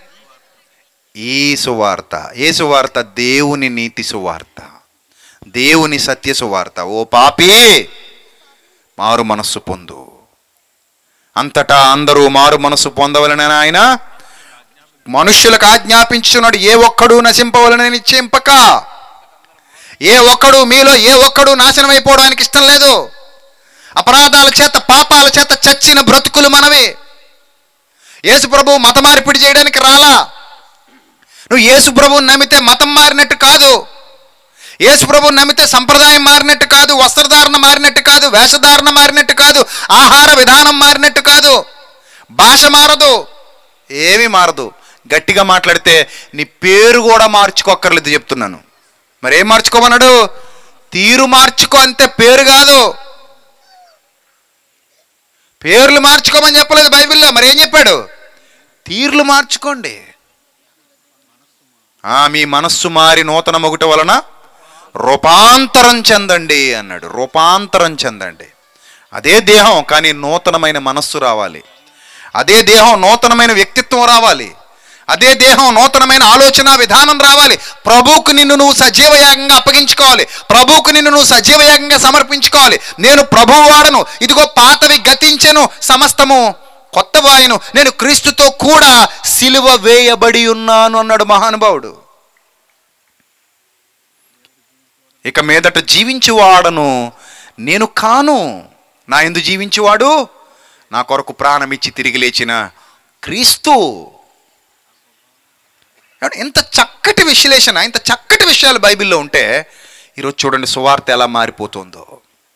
ఈ సువార్త ఏ సువార్త దేవుని నీతి సువార్త దేవుని సత్య సువార్త ఓ పాపి మారు మనస్సు పొందు అంతటా అందరూ మారు మనస్సు పొందవలనని ఆయన మనుష్యులకు ఆజ్ఞాపించున్నాడు ఏ ఒక్కడు నశింపవలనని నిశ్చయింపక ఏ ఒక్కడు మీలో ఏ ఒక్కడు నాశనం అయిపోవడానికి ఇష్టం లేదు అపరాధాల చేత పాపాల చేత చచ్చిన బ్రతుకులు మనవి యేసు ప్రభు మత మార్పిడి చేయడానికి రాలా నువ్వు యేసు ప్రభువు నమ్మితే మతం మారినట్టు కాదు యేసు ప్రభువు నమ్మితే సంప్రదాయం మారినట్టు కాదు వస్త్రధారణ మారినట్టు కాదు వేషధారణ మారినట్టు కాదు ఆహార విధానం మారినట్టు కాదు భాష మారదు ఏమీ మారదు గట్టిగా మాట్లాడితే నీ పేరు కూడా మార్చుకోక్కర్లేదు చెప్తున్నాను మరి ఏం మార్చుకోమన్నాడు తీరు మార్చుకో అంతే పేరు కాదు పేర్లు మార్చుకోమని చెప్పలేదు బైబిల్లో మరి ఏం చెప్పాడు తీర్లు మార్చుకోండి ఆ, మీ మనస్సు మారి నూతన మొగుట వలన రూపాంతరం చెందండి అన్నాడు రూపాంతరం చెందండి అదే దేహం కానీ నూతనమైన మనస్సు రావాలి అదే దేహం నూతనమైన వ్యక్తిత్వం రావాలి అదే దేహం నూతనమైన ఆలోచన విధానం రావాలి ప్రభువుకు నిన్ను నువ్వు సజీవయాగంగా అప్పగించుకోవాలి ప్రభువుకు నిన్ను నువ్వు సజీవయాగంగా సమర్పించుకోవాలి నేను ప్రభువు వాడను ఇదిగో పాతవి గతించెను సమస్తము కొత్త వాయును నేను క్రీస్తుతో కూడా సిలువ వేయబడి ఉన్నాను అన్నాడు మహానుభావుడు ఇక మీదట జీవించువాడను నేను కాను నా ఎందు జీవించువాడు నా కొరకు ప్రాణమిచ్చి తిరిగి లేచిన క్రీస్తు ఏమంటే ఇంత చక్కటి విశ్లేషణ ఇంత చక్కటి విషయాలు బైబిల్లో ఉంటే ఈరోజు చూడండి సువార్త ఎలా మారిపోతుందో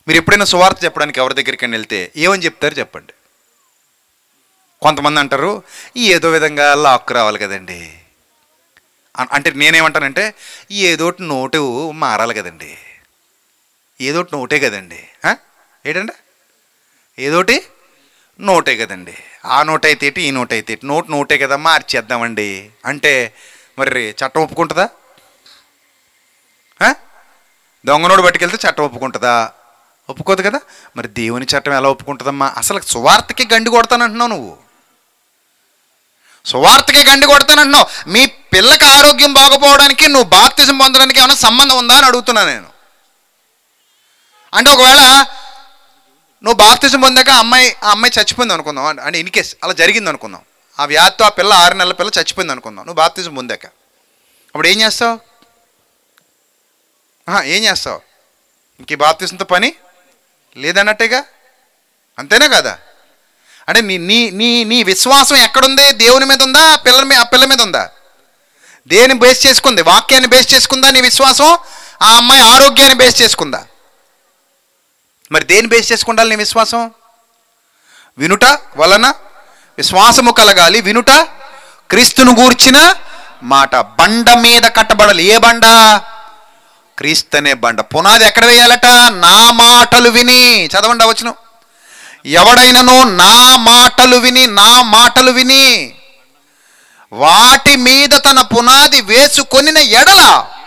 మీరు ఎప్పుడైనా సువార్త చెప్పడానికి ఎవరి దగ్గరికి వెళ్తే ఏమని చెప్తారు చెప్పండి కొంతమంది అంటారు ఏదో విధంగా లాక్కు రావాలి కదండి అన్- అంటే నేనేమంటానంటే ఏదోటి నోటు మారాలి కదండి ఏదోటి నోటే కదండి ఆ? ఏంటండి ఏదోటి నోటే కదండి ఆ నోట్ అయితే ఏంటి, ఈ నోట్ అయితే ఏంటి? నోట్ నోటే కదా మార్చేద్దామండి అంటే మరి చట్టం ఒప్పుకుంటుందా ఆ? దొంగ నోడు పట్టుకెళ్తే చట్టం ఒప్పుకుంటుందా ఒప్పుకోదు కదా మరి దేవుని చట్టం ఎలా ఒప్పుకుంటుందమ్మా అసలు సువార్తకి గండి కొడతానంటున్నావు నువ్వు సువార్తకి గండి కొడతానంటున్నావు మీ పిల్లకి ఆరోగ్యం బాగపోవడానికి నువ్వు బాప్తిజం పొందడానికి ఏమైనా సంబంధం ఉందా అని అడుగుతున్నా నేను అంటే ఒకవేళ నువ్వు బాప్తిజం పొందాక ఆ అమ్మాయి ఆ అమ్మాయి చచ్చిపోయింది అనుకుందాం అంటే ఇన్ కేస్ అలా జరిగింది అనుకుందాం ఆ వ్యాధితో ఆ పిల్ల ఆరు నెలల పిల్ల చచ్చిపోయింది అనుకుందాం నువ్వు బాప్తిజం పొందాక అప్పుడు ఏం చేస్తావు ఆహా, ఏం చేస్తావు ఇంక ఈ బాప్తిజంతో పని లేదన్నట్టేగా అంతేనా కదా అంటే నీ నీ నీ నీ విశ్వాసం ఎక్కడుంది దేవుని మీద ఉందా ఆ పిల్లల మీద ఆ పిల్ల మీద ఉందా దేని బేస్ చేసుకుంది వాక్యాన్ని బేస్ చేసుకుందా నీ విశ్వాసం ఆ అమ్మాయి ఆరోగ్యాన్ని బేస్ చేసుకుందా మరి దేని బేస్ చేసుకుండాలి నీ విశ్వాసం వినుట వలన విశ్వాసము కలగాలి వినుట క్రీస్తును గూర్చిన మాట బండ మీద కట్టబడాలి ఏ బండ క్రీస్తనే బండ పునాది ఎక్కడ వేయాలట నా మాటలు విని చదవండి వచ్చిన ఎవడైనను నా మాటలు విని నా మాటలు విని వాటి మీద తన పునాది వేసుకొనిన ఎడల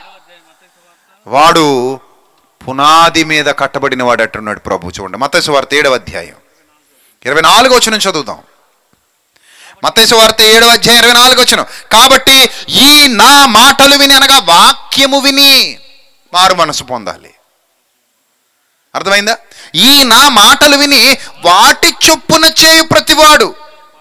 వాడు పునాది మీద కట్టబడిన వాడు అంటున్నాడు ప్రభు చూడండి మతేసు వార్త ఏడవ అధ్యాయం ఇరవై నాలుగు వచ్చిన చదువుదాం మతేసు వార్త ఏడవ అధ్యాయం ఇరవై నాలుగు వచ్చిన కాబట్టి ఈ నా మాటలు విని అనగా వాక్యము విని మారు మనసు పొందాలి అర్థమైందా ఈ నా మాటలు విని వాటి చొప్పున చేయు ప్రతివాడు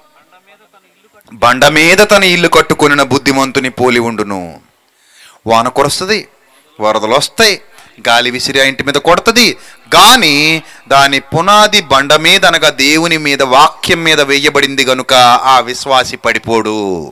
బండ మీద తన ఇల్లు కట్టుకొనిన బుద్ధిమంతుని పోలి ఉండును వాన కురుస్తుంది వరదలు వస్తాయి గాలి విసిరి ఆ ఇంటి మీద కొడుతుంది కానీ దాని పునాది బండ మీద అనగా దేవుని మీద వాక్యం మీద వేయబడింది గనుక ఆ విశ్వాసి పడిపోడు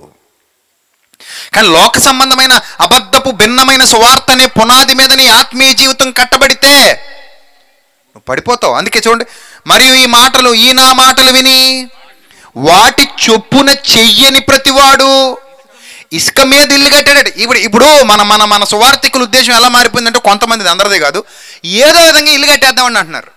కానీ లోక సంబంధమైన అబద్ధపు భిన్నమైన సువార్త అనే పునాది మీద నీ ఆత్మీయ జీవితం కట్టబడితే నువ్వు పడిపోతావు అందుకే చూడండి మరియు ఈ మాటలు ఈ నా మాటలు విని వాటి చొప్పున చెయ్యని ప్రతివాడు ఇసుక మీద ఇల్లు కట్టాడట ఇప్పుడు ఇప్పుడు మన మన మన సువార్థికుల ఉద్దేశం ఎలా మారిపోయిందంటే కొంతమంది అందరిదే కాదు ఏదో విధంగా ఇల్లు కట్టేద్దామని అంటున్నారు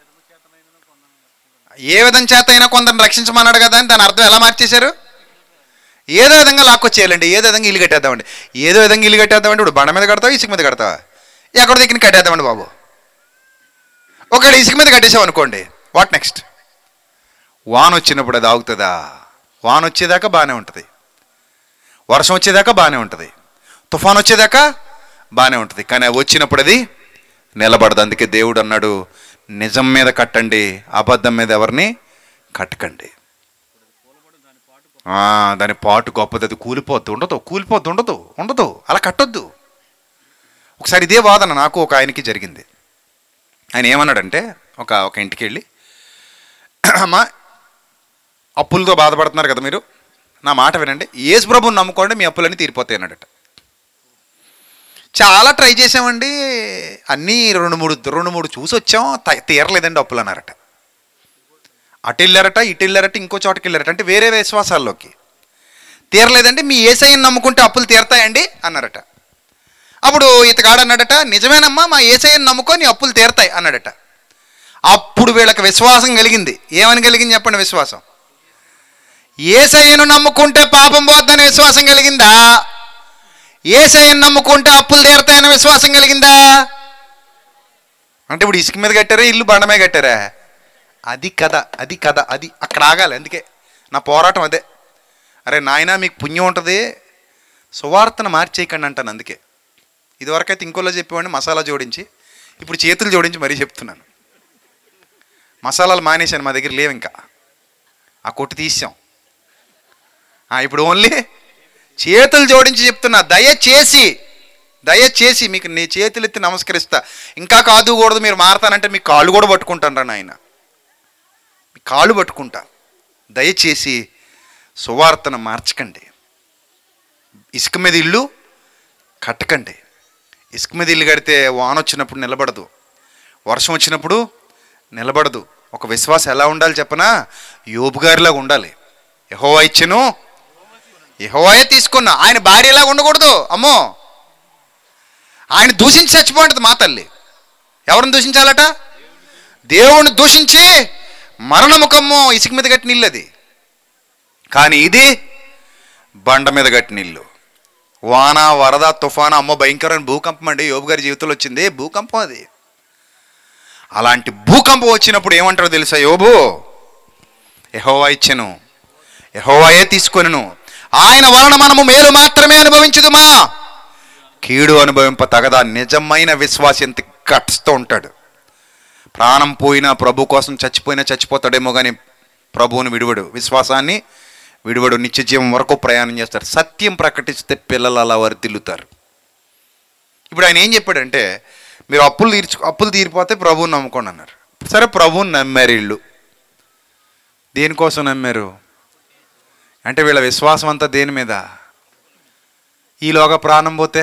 ఏ విధం చేత అయినా కొందరిని రక్షించమన్నాడు కదా అని దాని అర్థం ఎలా మార్చేశారు ఏదో విధంగా లాక్కొచ్చేయాలండి ఏదో విధంగా ఇల్లు కట్టేద్దామండి ఏదో విధంగా ఇల్లు కట్టేద్దామండి ఇప్పుడు బండ మీద కడతావా ఇసుక మీద కడతావా ఎక్కడ దగ్గర కట్టేద్దామండి బాబు ఒకవేళ ఇసుక మీద కట్టేసాం అనుకోండి వాట్ నెక్స్ట్ వాన వచ్చినప్పుడు అది ఆగుతుందా వాన వచ్చేదాకా బాగానే ఉంటుంది వర్షం వచ్చేదాకా బాగానే ఉంటుంది తుఫాన్ వచ్చేదాకా బాగానే ఉంటుంది కానీ అది వచ్చినప్పుడు అది నిలబడదు అందుకే దేవుడు అన్నాడు నిజం మీద కట్టండి అబద్ధం మీద ఎవరిని కట్టకండి ఆ, దాని పాటు గొప్పది అది కూలిపోద్దు ఉండదు కూలిపోద్దు ఉండదు ఉండదు అలా కట్టొద్దు ఒకసారి ఇదే వాదన నాకు ఒక ఆయనకి జరిగింది ఆయన ఏమన్నాడంటే ఒక ఒక ఇంటికి వెళ్ళి అమ్మా అప్పులతో బాధపడుతున్నారు కదా మీరు నా మాట వినండి యేసు ప్రభుని నమ్ముకోండి మీ అప్పులన్నీ తీరిపోతాయి అన్నాడట చాలా ట్రై చేసామండి అన్నీ రెండు మూడు రెండు మూడు చూసి వచ్చాం త- తీరలేదండి అప్పులు అన్నారట అటు వెళ్ళారట ఇటు వెళ్ళారట ఇంకో చోటకి వెళ్ళారట అంటే వేరే విశ్వాసాల్లోకి తీరలేదండి మీ ఏసైని నమ్ముకుంటే అప్పులు తీరతాయండి అన్నారట అప్పుడు ఇతగాడు అన్నాడట నిజమేనమ్మా మా ఏసైని నమ్ముకొని అప్పులు తీరతాయి అన్నాడట అప్పుడు వీళ్ళకి విశ్వాసం కలిగింది ఏమని కలిగింది చెప్పండి విశ్వాసం ఏసయ్యను నమ్ముకుంటే పాపం పోద్దని విశ్వాసం కలిగిందా ఏసయ్యను నమ్ముకుంటే అప్పులు తీరతాయని విశ్వాసం కలిగిందా అంటే ఇప్పుడు ఇసుక మీద కట్టారా ఇల్లు బండ మీద కట్టారా అది కథ అది కథ అది అక్కడ ఆగాలి అందుకే నా పోరాటం అదే అరే నాయనా మీకు పుణ్యం ఉంటుంది సువార్తను మార్చేయకండి అంటాను అందుకే ఇదివరకైతే ఇంకోలో చెప్పేవాడిని మసాలా జోడించి ఇప్పుడు చేతులు జోడించి మరీ చెప్తున్నాను మసాలాలు మానేశాను మా దగ్గర లేవు ఇంకా ఆ కొట్టు తీసాం ఆ, ఇప్పుడు ఓన్లీ చేతులు జోడించి చెప్తున్నా దయచేసి దయచేసి మీకు నీ చేతులు ఎత్తి నమస్కరిస్తా ఇంకా కాదు కూడదు మీరు మారతానంటే మీ కాళ్ళు కూడా పట్టుకుంటాను నాయన మీ కాళ్ళు పట్టుకుంటా దయచేసి సువార్తను మార్చకండి ఇసుక మీద ఇల్లు కట్టకండి ఇసుక మీద ఇల్లు కడితే వాన వచ్చినప్పుడు నిలబడదు వర్షం వచ్చినప్పుడు నిలబడదు ఒక విశ్వాసం ఎలా ఉండాలి చెప్పనా యోబు గారిలాగా ఉండాలి యహోవా ఇచ్చెను యహోవాయే తీసుకున్నా ఆయన భార్యలాగా ఉండకూడదు అమ్మో ఆయన దూషించి చచ్చిపోంటది మా తల్లి ఎవరిని దూషించాలట దేవుణ్ణి దూషించి మరణముఖము ఇసుక మీద కట్టిన ఇల్లు అది కానీ ఇది బండ మీద కట్టిన ఇల్లు వాన వరద తుఫాను అమ్మో భయంకరమైన భూకంపం అండి యోబు గారి జీవితంలో వచ్చింది భూకంపం అది అలాంటి భూకంపం వచ్చినప్పుడు ఏమంటారో తెలుసా యోబు యహోవా ఇచ్చెను యహోవాయే తీసుకొనును ఆయన వలన మనము మేలు మాత్రమే అనుభవించుదుమా కీడు అనుభవింప తగదా నిజమైన విశ్వాసి ఎంత కట్స్తూ ఉంటాడు ప్రాణం పోయినా ప్రభు కోసం చచ్చిపోయినా చచ్చిపోతాడేమో కానీ ప్రభువుని విడువడు విశ్వాసాన్ని విడువడు నిత్య జీవం వరకు ప్రయాణం చేస్తాడు సత్యం ప్రకటిస్తే పిల్లలు అలా వర్తిల్లుతారు ఇప్పుడు ఆయన ఏం చెప్పాడంటే మీరు అప్పులు తీర్చు అప్పులు తీరిపోతే ప్రభువుని నమ్ముకోండి అన్నారు సరే ప్రభువుని నమ్మారు వీళ్ళు దేనికోసం నమ్మారు అంటే వీళ్ళ విశ్వాసం అంతా దేని మీద ఈలోగా ప్రాణం పోతే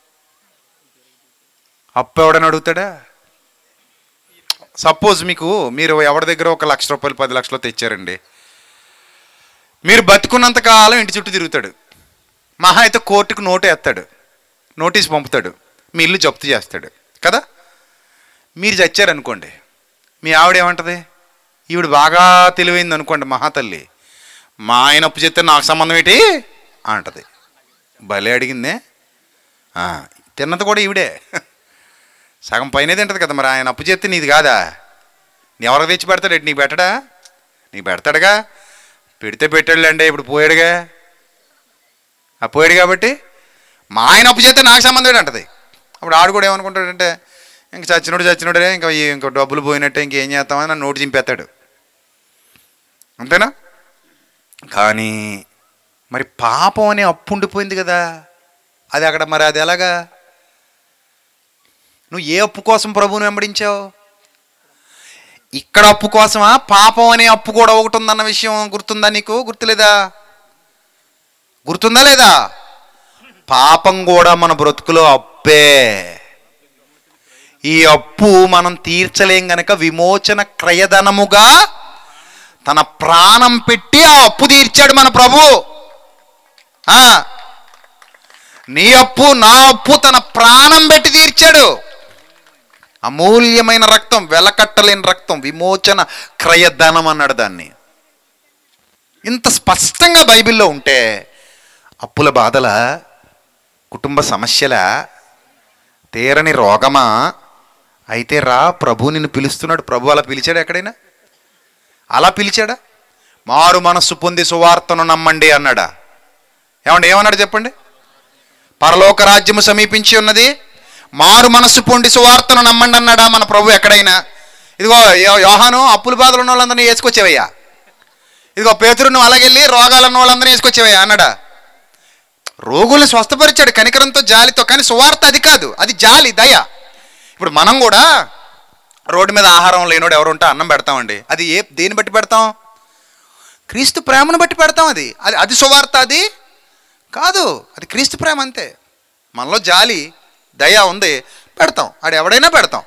అప్పు ఎవడని అడుగుతాడా సపోజ్ మీకు మీరు ఎవరి దగ్గర ఒక లక్ష రూపాయలు పది లక్షలు తెచ్చారండి మీరు బతుకున్నంత కాలం ఇంటి చుట్టూ తిరుగుతాడు మహా అయితే కోర్టుకు నోటు వేస్తాడు నోటీస్ పంపుతాడు మీ ఇల్లు జప్తు చేస్తాడు కదా మీరు చచ్చారనుకోండి మీ ఆవిడ ఏమంటది ఈవిడ బాగా తెలివైంది అనుకోండి మహాతల్లి మా ఆయన అప్పు చెప్తే నాకు సంబంధం ఏంటి అంటది భలే అడిగిందే ఆ, తిన్నది కూడా ఈవిడే సగం పైనే తింటది కదా మరి ఆయన అప్పు చేస్తే నీది కాదా నీ ఎవరికి తెచ్చి పెడతాడు ఏంటి నీకు పెట్టడా నీకు పెడతాడుగా పెడితే పెట్టాడులేండి ఇప్పుడు పోయాడుగా ఆ పోయాడు కాబట్టి మా ఆయన అప్పు చేస్తే నాకు సంబంధం ఏంటి అంటది అప్పుడు ఆడు కూడా ఏమనుకుంటాడంటే ఇంక చచ్చినోడు చచ్చినోడే ఇంకా ఈ- ఇంక డబ్బులు పోయినట్టే ఇంకేం చేస్తామని నన్ను నోటు చింపేస్తాడు అంతేనా కానీ మరి పాపం అనే అప్పు ఉండిపోయింది కదా అది అక్కడ మరి అది ఎలాగా నువ్వు ఏ అప్పు కోసం ప్రభువుని వెంబడించావు ఇక్కడ అప్పు కోసమా పాపం అనే అప్పు కూడా ఒకటి ఉందన్న విషయం గుర్తుందా నీకు గుర్తులేదా గుర్తుందా లేదా పాపం కూడా మన బ్రతుకులో అప్పే ఈ అప్పు మనం తీర్చలేం గనక విమోచన క్రయధనముగా తన ప్రాణం పెట్టి ఆ అప్పు తీర్చాడు మన ప్రభు ఆ, నీ అప్పు నా అప్పు తన ప్రాణం పెట్టి తీర్చాడు అమూల్యమైన రక్తం వెలకట్టలేని రక్తం విమోచన క్రయధనం అన్నాడు దాన్ని ఇంత స్పష్టంగా బైబిల్లో ఉంటే అప్పుల బాధల కుటుంబ సమస్యల తీరని రోగమా అయితే రా ప్రభు నిన్ను పిలుస్తున్నాడు ప్రభు అలా పిలిచాడు ఎక్కడైనా అలా పిలిచాడా మారు మనస్సు పొంది సువార్తను నమ్మండి అన్నాడా ఏమండి ఏమన్నాడు చెప్పండి పరలోక రాజ్యము సమీపించి ఉన్నది మారు మనస్సు పొండి సువార్తను నమ్మండి అన్నాడా మన ప్రభు ఎక్కడైనా ఇదిగో యో- యోహాను అప్పుల బాధలు ఉన్న వాళ్ళందరినీ వేసుకొచ్చేవయ్యా ఇదిగో పేతురు నువ్వు అలాగెళ్ళి రోగాలు ఉన్న వాళ్ళందరినీ వేసుకొచ్చేవయ్యా అన్నాడా రోగుల్ని స్వస్థపరిచాడు కనికరంతో జాలితో కానీ సువార్త అది కాదు అది జాలి దయ ఇప్పుడు మనం కూడా రోడ్డు మీద ఆహారం లేనోడు ఎవరు ఉంటే అన్నం పెడతామండి అది ఏ దేని బట్టి పెడతాం క్రీస్తు ప్రేమను బట్టి పెడతాం అది అది అది సువార్త అది కాదు అది క్రీస్తు ప్రేమ అంతే మనలో జాలి దయ ఉంది పెడతాం ఆడు ఎవడైనా పెడతాం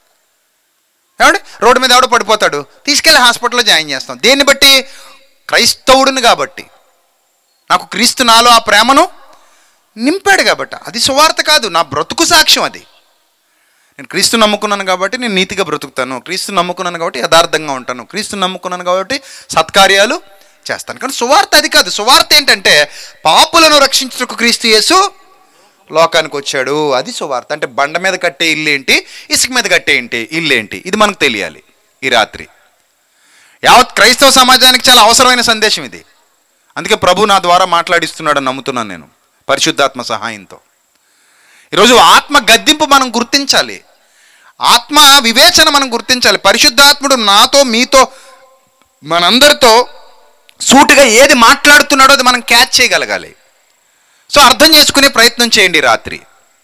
ఏమండి రోడ్డు మీద ఎవడో పడిపోతాడు తీసుకెళ్ళి హాస్పిటల్లో జాయిన్ చేస్తాం దేన్ని బట్టి క్రైస్తవుడిని కాబట్టి నాకు క్రీస్తు నాలో ఆ ప్రేమను నింపాడు కాబట్టి అది సువార్త కాదు నా బ్రతుకు సాక్ష్యం అది నేను క్రీస్తు నమ్ముకున్నాను కాబట్టి నేను నీతిగా బ్రతుకుతాను క్రీస్తు నమ్ముకున్నాను కాబట్టి యథార్థంగా ఉంటాను క్రీస్తు నమ్ముకున్నాను కాబట్టి సత్కార్యాలు చేస్తాను కానీ సువార్త అది కాదు సువార్త ఏంటంటే పాపులను రక్షించుటకు క్రీస్తు యేసు లోకానికి వచ్చాడు అది సువార్త అంటే బండ మీద కట్టే ఇల్లు ఏంటి ఇసుక మీద కట్టే ఏంటి ఇల్లు ఏంటి ఇది మనకు తెలియాలి ఈ రాత్రి యావత్ క్రైస్తవ సమాజానికి చాలా అవసరమైన సందేశం ఇది అందుకే ప్రభు నా ద్వారా మాట్లాడిస్తున్నాడని నమ్ముతున్నాను నేను పరిశుద్ధాత్మ సహాయంతో ఈరోజు ఆత్మ గద్దింపు మనం గుర్తించాలి ఆత్మ వివేచన మనం గుర్తించాలి పరిశుద్ధాత్ముడు నాతో మీతో మనందరితో సూటిగా ఏది మాట్లాడుతున్నాడో అది మనం క్యాచ్ చేయగలగాలి సో అర్థం చేసుకునే ప్రయత్నం చేయండి ఈ రాత్రి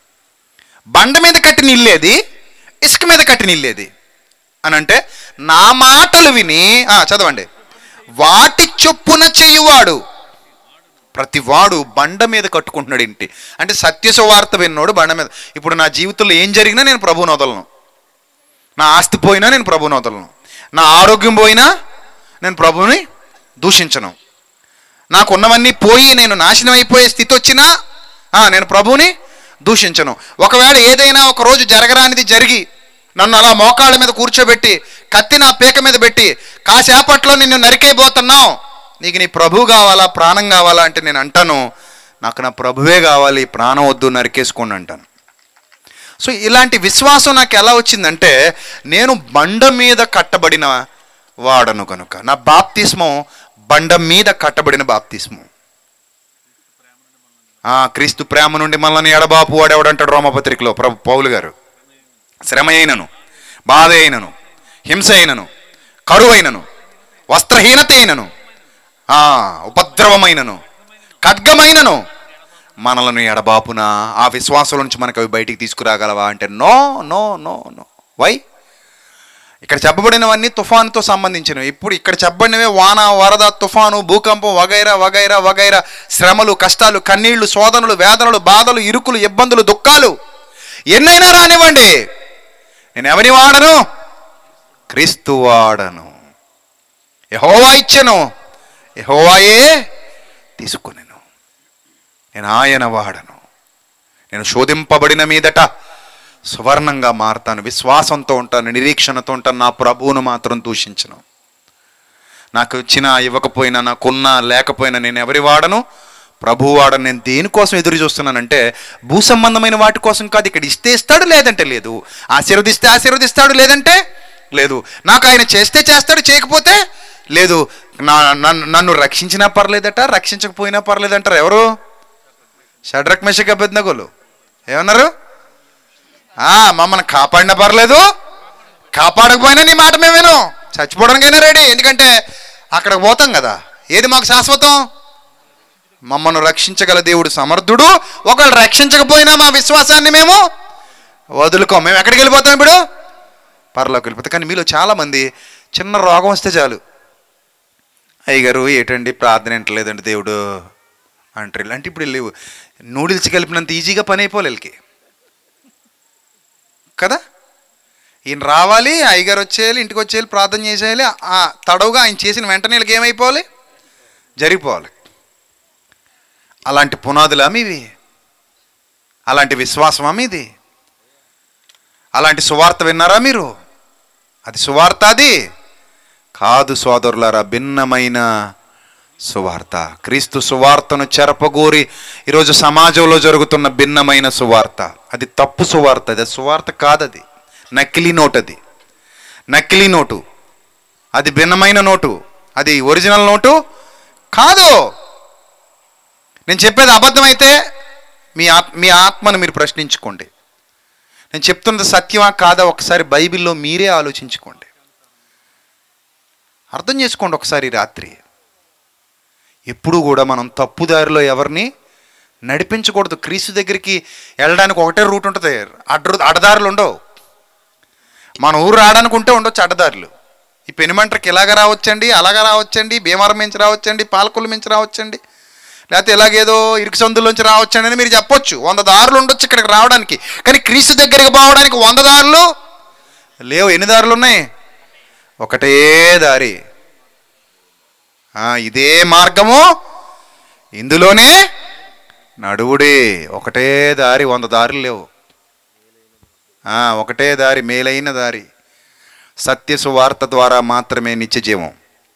బండ మీద కట్టిన ఇల్లేది ఇసుక మీద కట్టిన ఇల్లేది అని అంటే నా మాటలు విని ఆ, చదవండి వాటి చొప్పున చేయువాడు ప్రతి వాడు బండ మీద కట్టుకుంటున్నాడు ఇంటి అంటే సత్య సువార్త విన్నోడు బండ మీద ఇప్పుడు నా జీవితంలో ఏం జరిగినా నేను ప్రభువుని వదలను నా ఆస్తి పోయినా నేను ప్రభువుని వదలను నా ఆరోగ్యం పోయినా నేను ప్రభువుని దూషించను నాకున్నవన్నీ పోయి నేను నాశనం అయిపోయే స్థితి వచ్చినా ఆ, నేను ప్రభువుని దూషించను ఒకవేళ ఏదైనా ఒక రోజు జరగరానిది జరిగి నన్ను అలా మోకాళ్ళ మీద కూర్చోబెట్టి కత్తి నా పీక మీద పెట్టి కాసేపట్లో నిన్ను నరికైపోతున్నావు నీకు నీ ప్రభు కావాలా ప్రాణం కావాలా అంటే నేను అంటాను నాకు నా ప్రభువే కావాలి ప్రాణం వద్దు నరికేసుకోండి అంటాను సో ఇలాంటి విశ్వాసం నాకు ఎలా వచ్చిందంటే నేను బండ మీద కట్టబడిన వాడను కనుక నా బాప్తిస్మం బండ మీద కట్టబడిన బాప్తిస్మం ఆ, క్రీస్తు ప్రేమ నుండి మనల్ని ఎడబాపు వాడెవడంటాడు రోమపత్రికలో ప్రభు పౌలు గారు శ్రమ అయినను బాధ అయినను హింస అయినను కరువు అయినను వస్త్రహీనత అయినను ఆ, ఉపద్రవమైనను ఖడ్గమైనను మనలను ఎడబాపున ఆ విశ్వాసం నుంచి మనకు అవి బయటికి తీసుకురాగలవా అంటే no no no no why ఇక్కడ చెప్పబడినవన్నీ తుఫానుతో సంబంధించినవి ఇప్పుడు ఇక్కడ చెప్పబడినవే వాన వరద తుఫాను భూకంపం వగైరా వగైరా వగైరా శ్రమలు కష్టాలు కన్నీళ్లు శోధనలు వేదనలు బాధలు ఇరుకులు ఇబ్బందులు దుఃఖాలు ఎన్నైనా రానివ్వండి నేను ఎవరి వాడను క్రీస్తు వాడను యహోవా ఇచ్చెను యహోవాయే తీసుకునేను నేను ఆయన వాడను నేను శోధింపబడిన మీదట సువర్ణంగా మారతాను విశ్వాసంతో ఉంటాను నిరీక్షణతో ఉంటాను నా ప్రభువును మాత్రం దూషించను నాకు ఇచ్చినా ఇవ్వకపోయినా నాకున్నా లేకపోయినా నేను ఎవరి వాడను ప్రభు వాడను నేను దేనికోసం ఎదురు చూస్తున్నానంటే భూ సంబంధమైన వాటి కోసం కాదు ఇక్కడ ఇస్తే ఇస్తాడు లేదంటే లేదు ఆశీర్వదిస్తే ఆశీర్వదిస్తాడు లేదంటే లేదు నాకు ఆయన చేస్తే చేస్తాడు చేయకపోతే లేదు నా నన్ను నన్ను రక్షించినా పర్లేదట రక్షించకపోయినా పర్లేదంటారు ఎవరు షడ్రక్ మెషక్ అభ్యర్థగోలు ఏమన్నారు ఆ, మమ్మల్ని కాపాడినా పర్లేదు కాపాడకపోయినా నీ మాట మేము విను చచ్చిపోవడానికైనా రెడీ ఎందుకంటే అక్కడికి పోతాం కదా ఏది మాకు శాశ్వతం మమ్మల్ని రక్షించగల దేవుడు సమర్థుడు ఒకవేళ రక్షించకపోయినా మా విశ్వాసాన్ని మేము వదులుకోం మేము ఎక్కడికి వెళ్ళిపోతాం ఇప్పుడు పరలోకి వెళ్ళిపోతాం కానీ మీలో చాలామంది చిన్న రోగం వస్తే చాలు అయ్యగారు ఏటండి ప్రార్థన ఏంటలేదండి దేవుడు అంటారు ఇలాంటి ఇప్పుడు లేవు నూడిల్స్ కలిపినంత ఈజీగా పని అయిపోలే వీళ్ళకి కదా ఈయన రావాలి అయ్యగారు వచ్చేయాలి ఇంటికి వచ్చేయాలి ప్రార్థన చేసేయాలి ఆ తడవుగా ఆయన చేసిన వెంటనే వీళ్ళకి ఏమైపోవాలి జరిగిపోవాలి అలాంటి పునాదులా మీవి అలాంటి విశ్వాసమా మీది అలాంటి సువార్త విన్నారా మీరు అది సువార్త అది కాదు సోదరులారా భిన్నమైన సువార్త క్రీస్తు సువార్తను చెరపగోరి ఈరోజు సమాజంలో జరుగుతున్న భిన్నమైన సువార్త అది తప్పు సువార్త అది సువార్త కాదది నకిలీ నోటు అది నకిలీ నోటు అది భిన్నమైన నోటు అది ఒరిజినల్ నోటు కాదు నేను చెప్పేది అబద్ధమైతే మీ ఆత్ మీ ఆత్మను మీరు ప్రశ్నించుకోండి నేను చెప్తున్నది సత్యమా కాదా ఒకసారి బైబిల్లో మీరే ఆలోచించుకోండి అర్థం చేసుకోండి ఒకసారి ఈ రాత్రి ఎప్పుడు కూడా మనం తప్పుదారిలో ఎవరిని నడిపించకూడదు క్రీస్తు దగ్గరికి వెళ్ళడానికి ఒకటే రూట్ ఉంటుంది అడ్డు అడ్డదారులు ఉండవు మన ఊరు రావడానికి ఉంటే ఉండొచ్చు అడ్డదారులు ఈ పెనుమంటకి ఇలాగ రావచ్చండి అలాగ రావచ్చండి భీమవరం మించి రావచ్చండి పాలకొల్లు మించి రావచ్చండి లేకపోతే ఇలాగేదో ఇరుకు సందులోంచి రావచ్చండి అని మీరు చెప్పొచ్చు వంద దారులు ఉండొచ్చు ఇక్కడికి రావడానికి కానీ క్రీస్తు దగ్గరికి పోవడానికి వంద దారులు లేవు ఎన్ని దారులు ఉన్నాయి ఒకటే దారి ఆ, ఇదే మార్గము ఇందులోనే నడువుడే ఒకటే దారి వంద దారులు లేవు ఆ, ఒకటే దారి మేలైన దారి సత్య సువార్త ద్వారా మాత్రమే నిత్యజీవం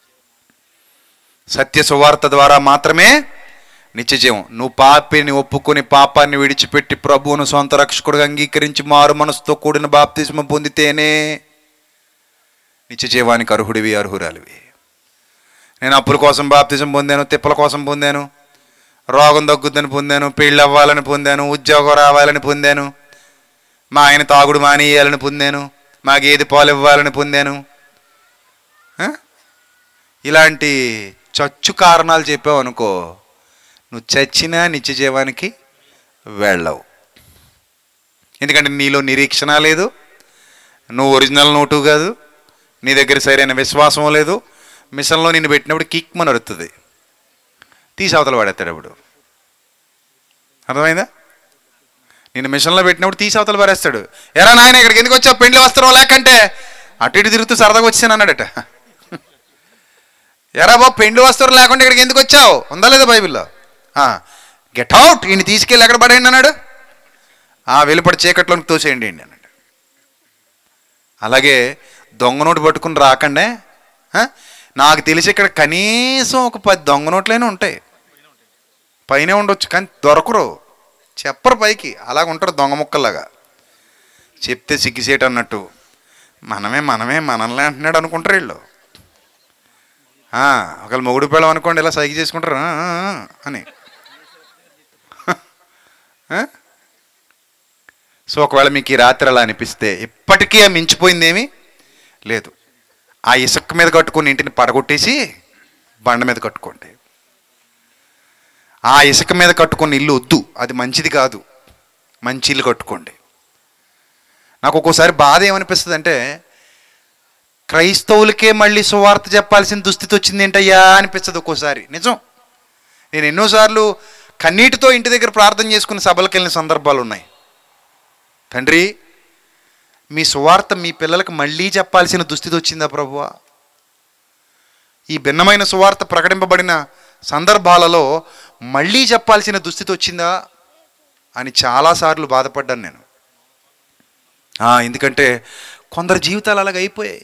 సత్య సువార్త ద్వారా మాత్రమే నిత్యజీవం నువ్వు పాపిని ఒప్పుకొని పాపాన్ని విడిచిపెట్టి ప్రభువును సొంత రక్షకుడుగా అంగీకరించి మారు మనసుతో కూడిన బాప్తిస్మ పొందితేనే నిత్యజీవానికి అర్హుడివి అర్హురాలివి నేను అప్పుల కోసం బాప్తిజం పొందాను తిప్పల కోసం పొందాను రోగం తగ్గుద్దని పొందాను పెళ్ళి అవ్వాలని పొందాను ఉద్యోగం రావాలని పొందాను మా ఆయన తాగుడు మానేయాలని పొందాను మా గేదె పాలు ఇవ్వాలని పొందాను ఆ? ఇలాంటి చచ్చు కారణాలు చెప్పావు అనుకో నువ్వు చచ్చినా నిత్య జీవానికి వెళ్ళవు ఎందుకంటే నీలో నిరీక్షణ లేదు నువ్వు ఒరిజినల్ నోటు కాదు నీ దగ్గర సరైన విశ్వాసం లేదు మిషన్లో నిన్ను పెట్టినప్పుడు కిక్ మన అరుతుంది తీసి అవతల పడేస్తాడు అప్పుడు అర్థమైందా నిన్ను మిషన్లో పెట్టినప్పుడు తీసి అవతల పారేస్తాడు ఎరా నాయన ఇక్కడికి ఎందుకు వచ్చావు పెండ్లి వస్త్రం లేకంటే అటు ఇటు తిరుగుతూ సరదాగా వచ్చాను అన్నాడట ఎరా బాబు పెండి వస్తువులు లేకుండా ఇక్కడికి ఎందుకు వచ్చావు ఉందా లేదా బైబిల్లో గెట్ అవుట్ ఈయన తీసుకెళ్ళి ఎక్కడ పడేయండి అన్నాడు ఆ వెలుపడి చీకట్లోకి తోసేయండి అండి అన్నాడు అలాగే దొంగ నోటు పట్టుకుని రాకండే ఆ? నాకు తెలిసి ఇక్కడ కనీసం ఒక పది దొంగ నోట్లైనా ఉంటాయి పైనే ఉండొచ్చు కానీ దొరకరు చెప్పరు పైకి అలాగ ఉంటారు దొంగ ముక్కల్లాగా చెప్తే సిగ్గిసేట అన్నట్టు మనమే మనమే మనల్ని అంటున్నాడు అనుకుంటారు వీళ్ళు ఆ, ఒకవేళ మొగుడు పిల్లలు అనుకోండి ఇలా సైకి చేసుకుంటారు "ఆ, ఆ, ఆ" అని ఆ? సో ఒకవేళ మీకు ఈ రాత్రి అలా అనిపిస్తే ఇప్పటికీ ఆ మించిపోయిందేమీ లేదు ఆ ఇసుక మీద కట్టుకుని ఇంటిని పడగొట్టేసి బండ మీద కట్టుకోండి ఆ ఇసుక మీద కట్టుకున్న ఇల్లు వద్దు అది మంచిది కాదు మంచి ఇల్లు కట్టుకోండి నాకు ఒక్కోసారి బాధ ఏమనిపిస్తుంది అంటే క్రైస్తవులకే మళ్ళీ సువార్త చెప్పాల్సిన దుస్థితి వచ్చింది ఏంటయ్యా అనిపిస్తుంది ఒక్కోసారి నిజం నేను ఎన్నోసార్లు కన్నీటితో ఇంటి దగ్గర ప్రార్థన చేసుకుని సభలకు వెళ్ళిన సందర్భాలు ఉన్నాయి తండ్రి మీ సువార్త మీ పిల్లలకు మళ్ళీ చెప్పాల్సిన దుస్థితి వచ్చిందా ప్రభువా ఈ భిన్నమైన సువార్త ప్రకటింపబడిన సందర్భాలలో మళ్ళీ చెప్పాల్సిన దుస్థితి వచ్చిందా అని చాలాసార్లు బాధపడ్డాను నేను ఆ, ఎందుకంటే కొందరు జీవితాలు అలాగ అయిపోయాయి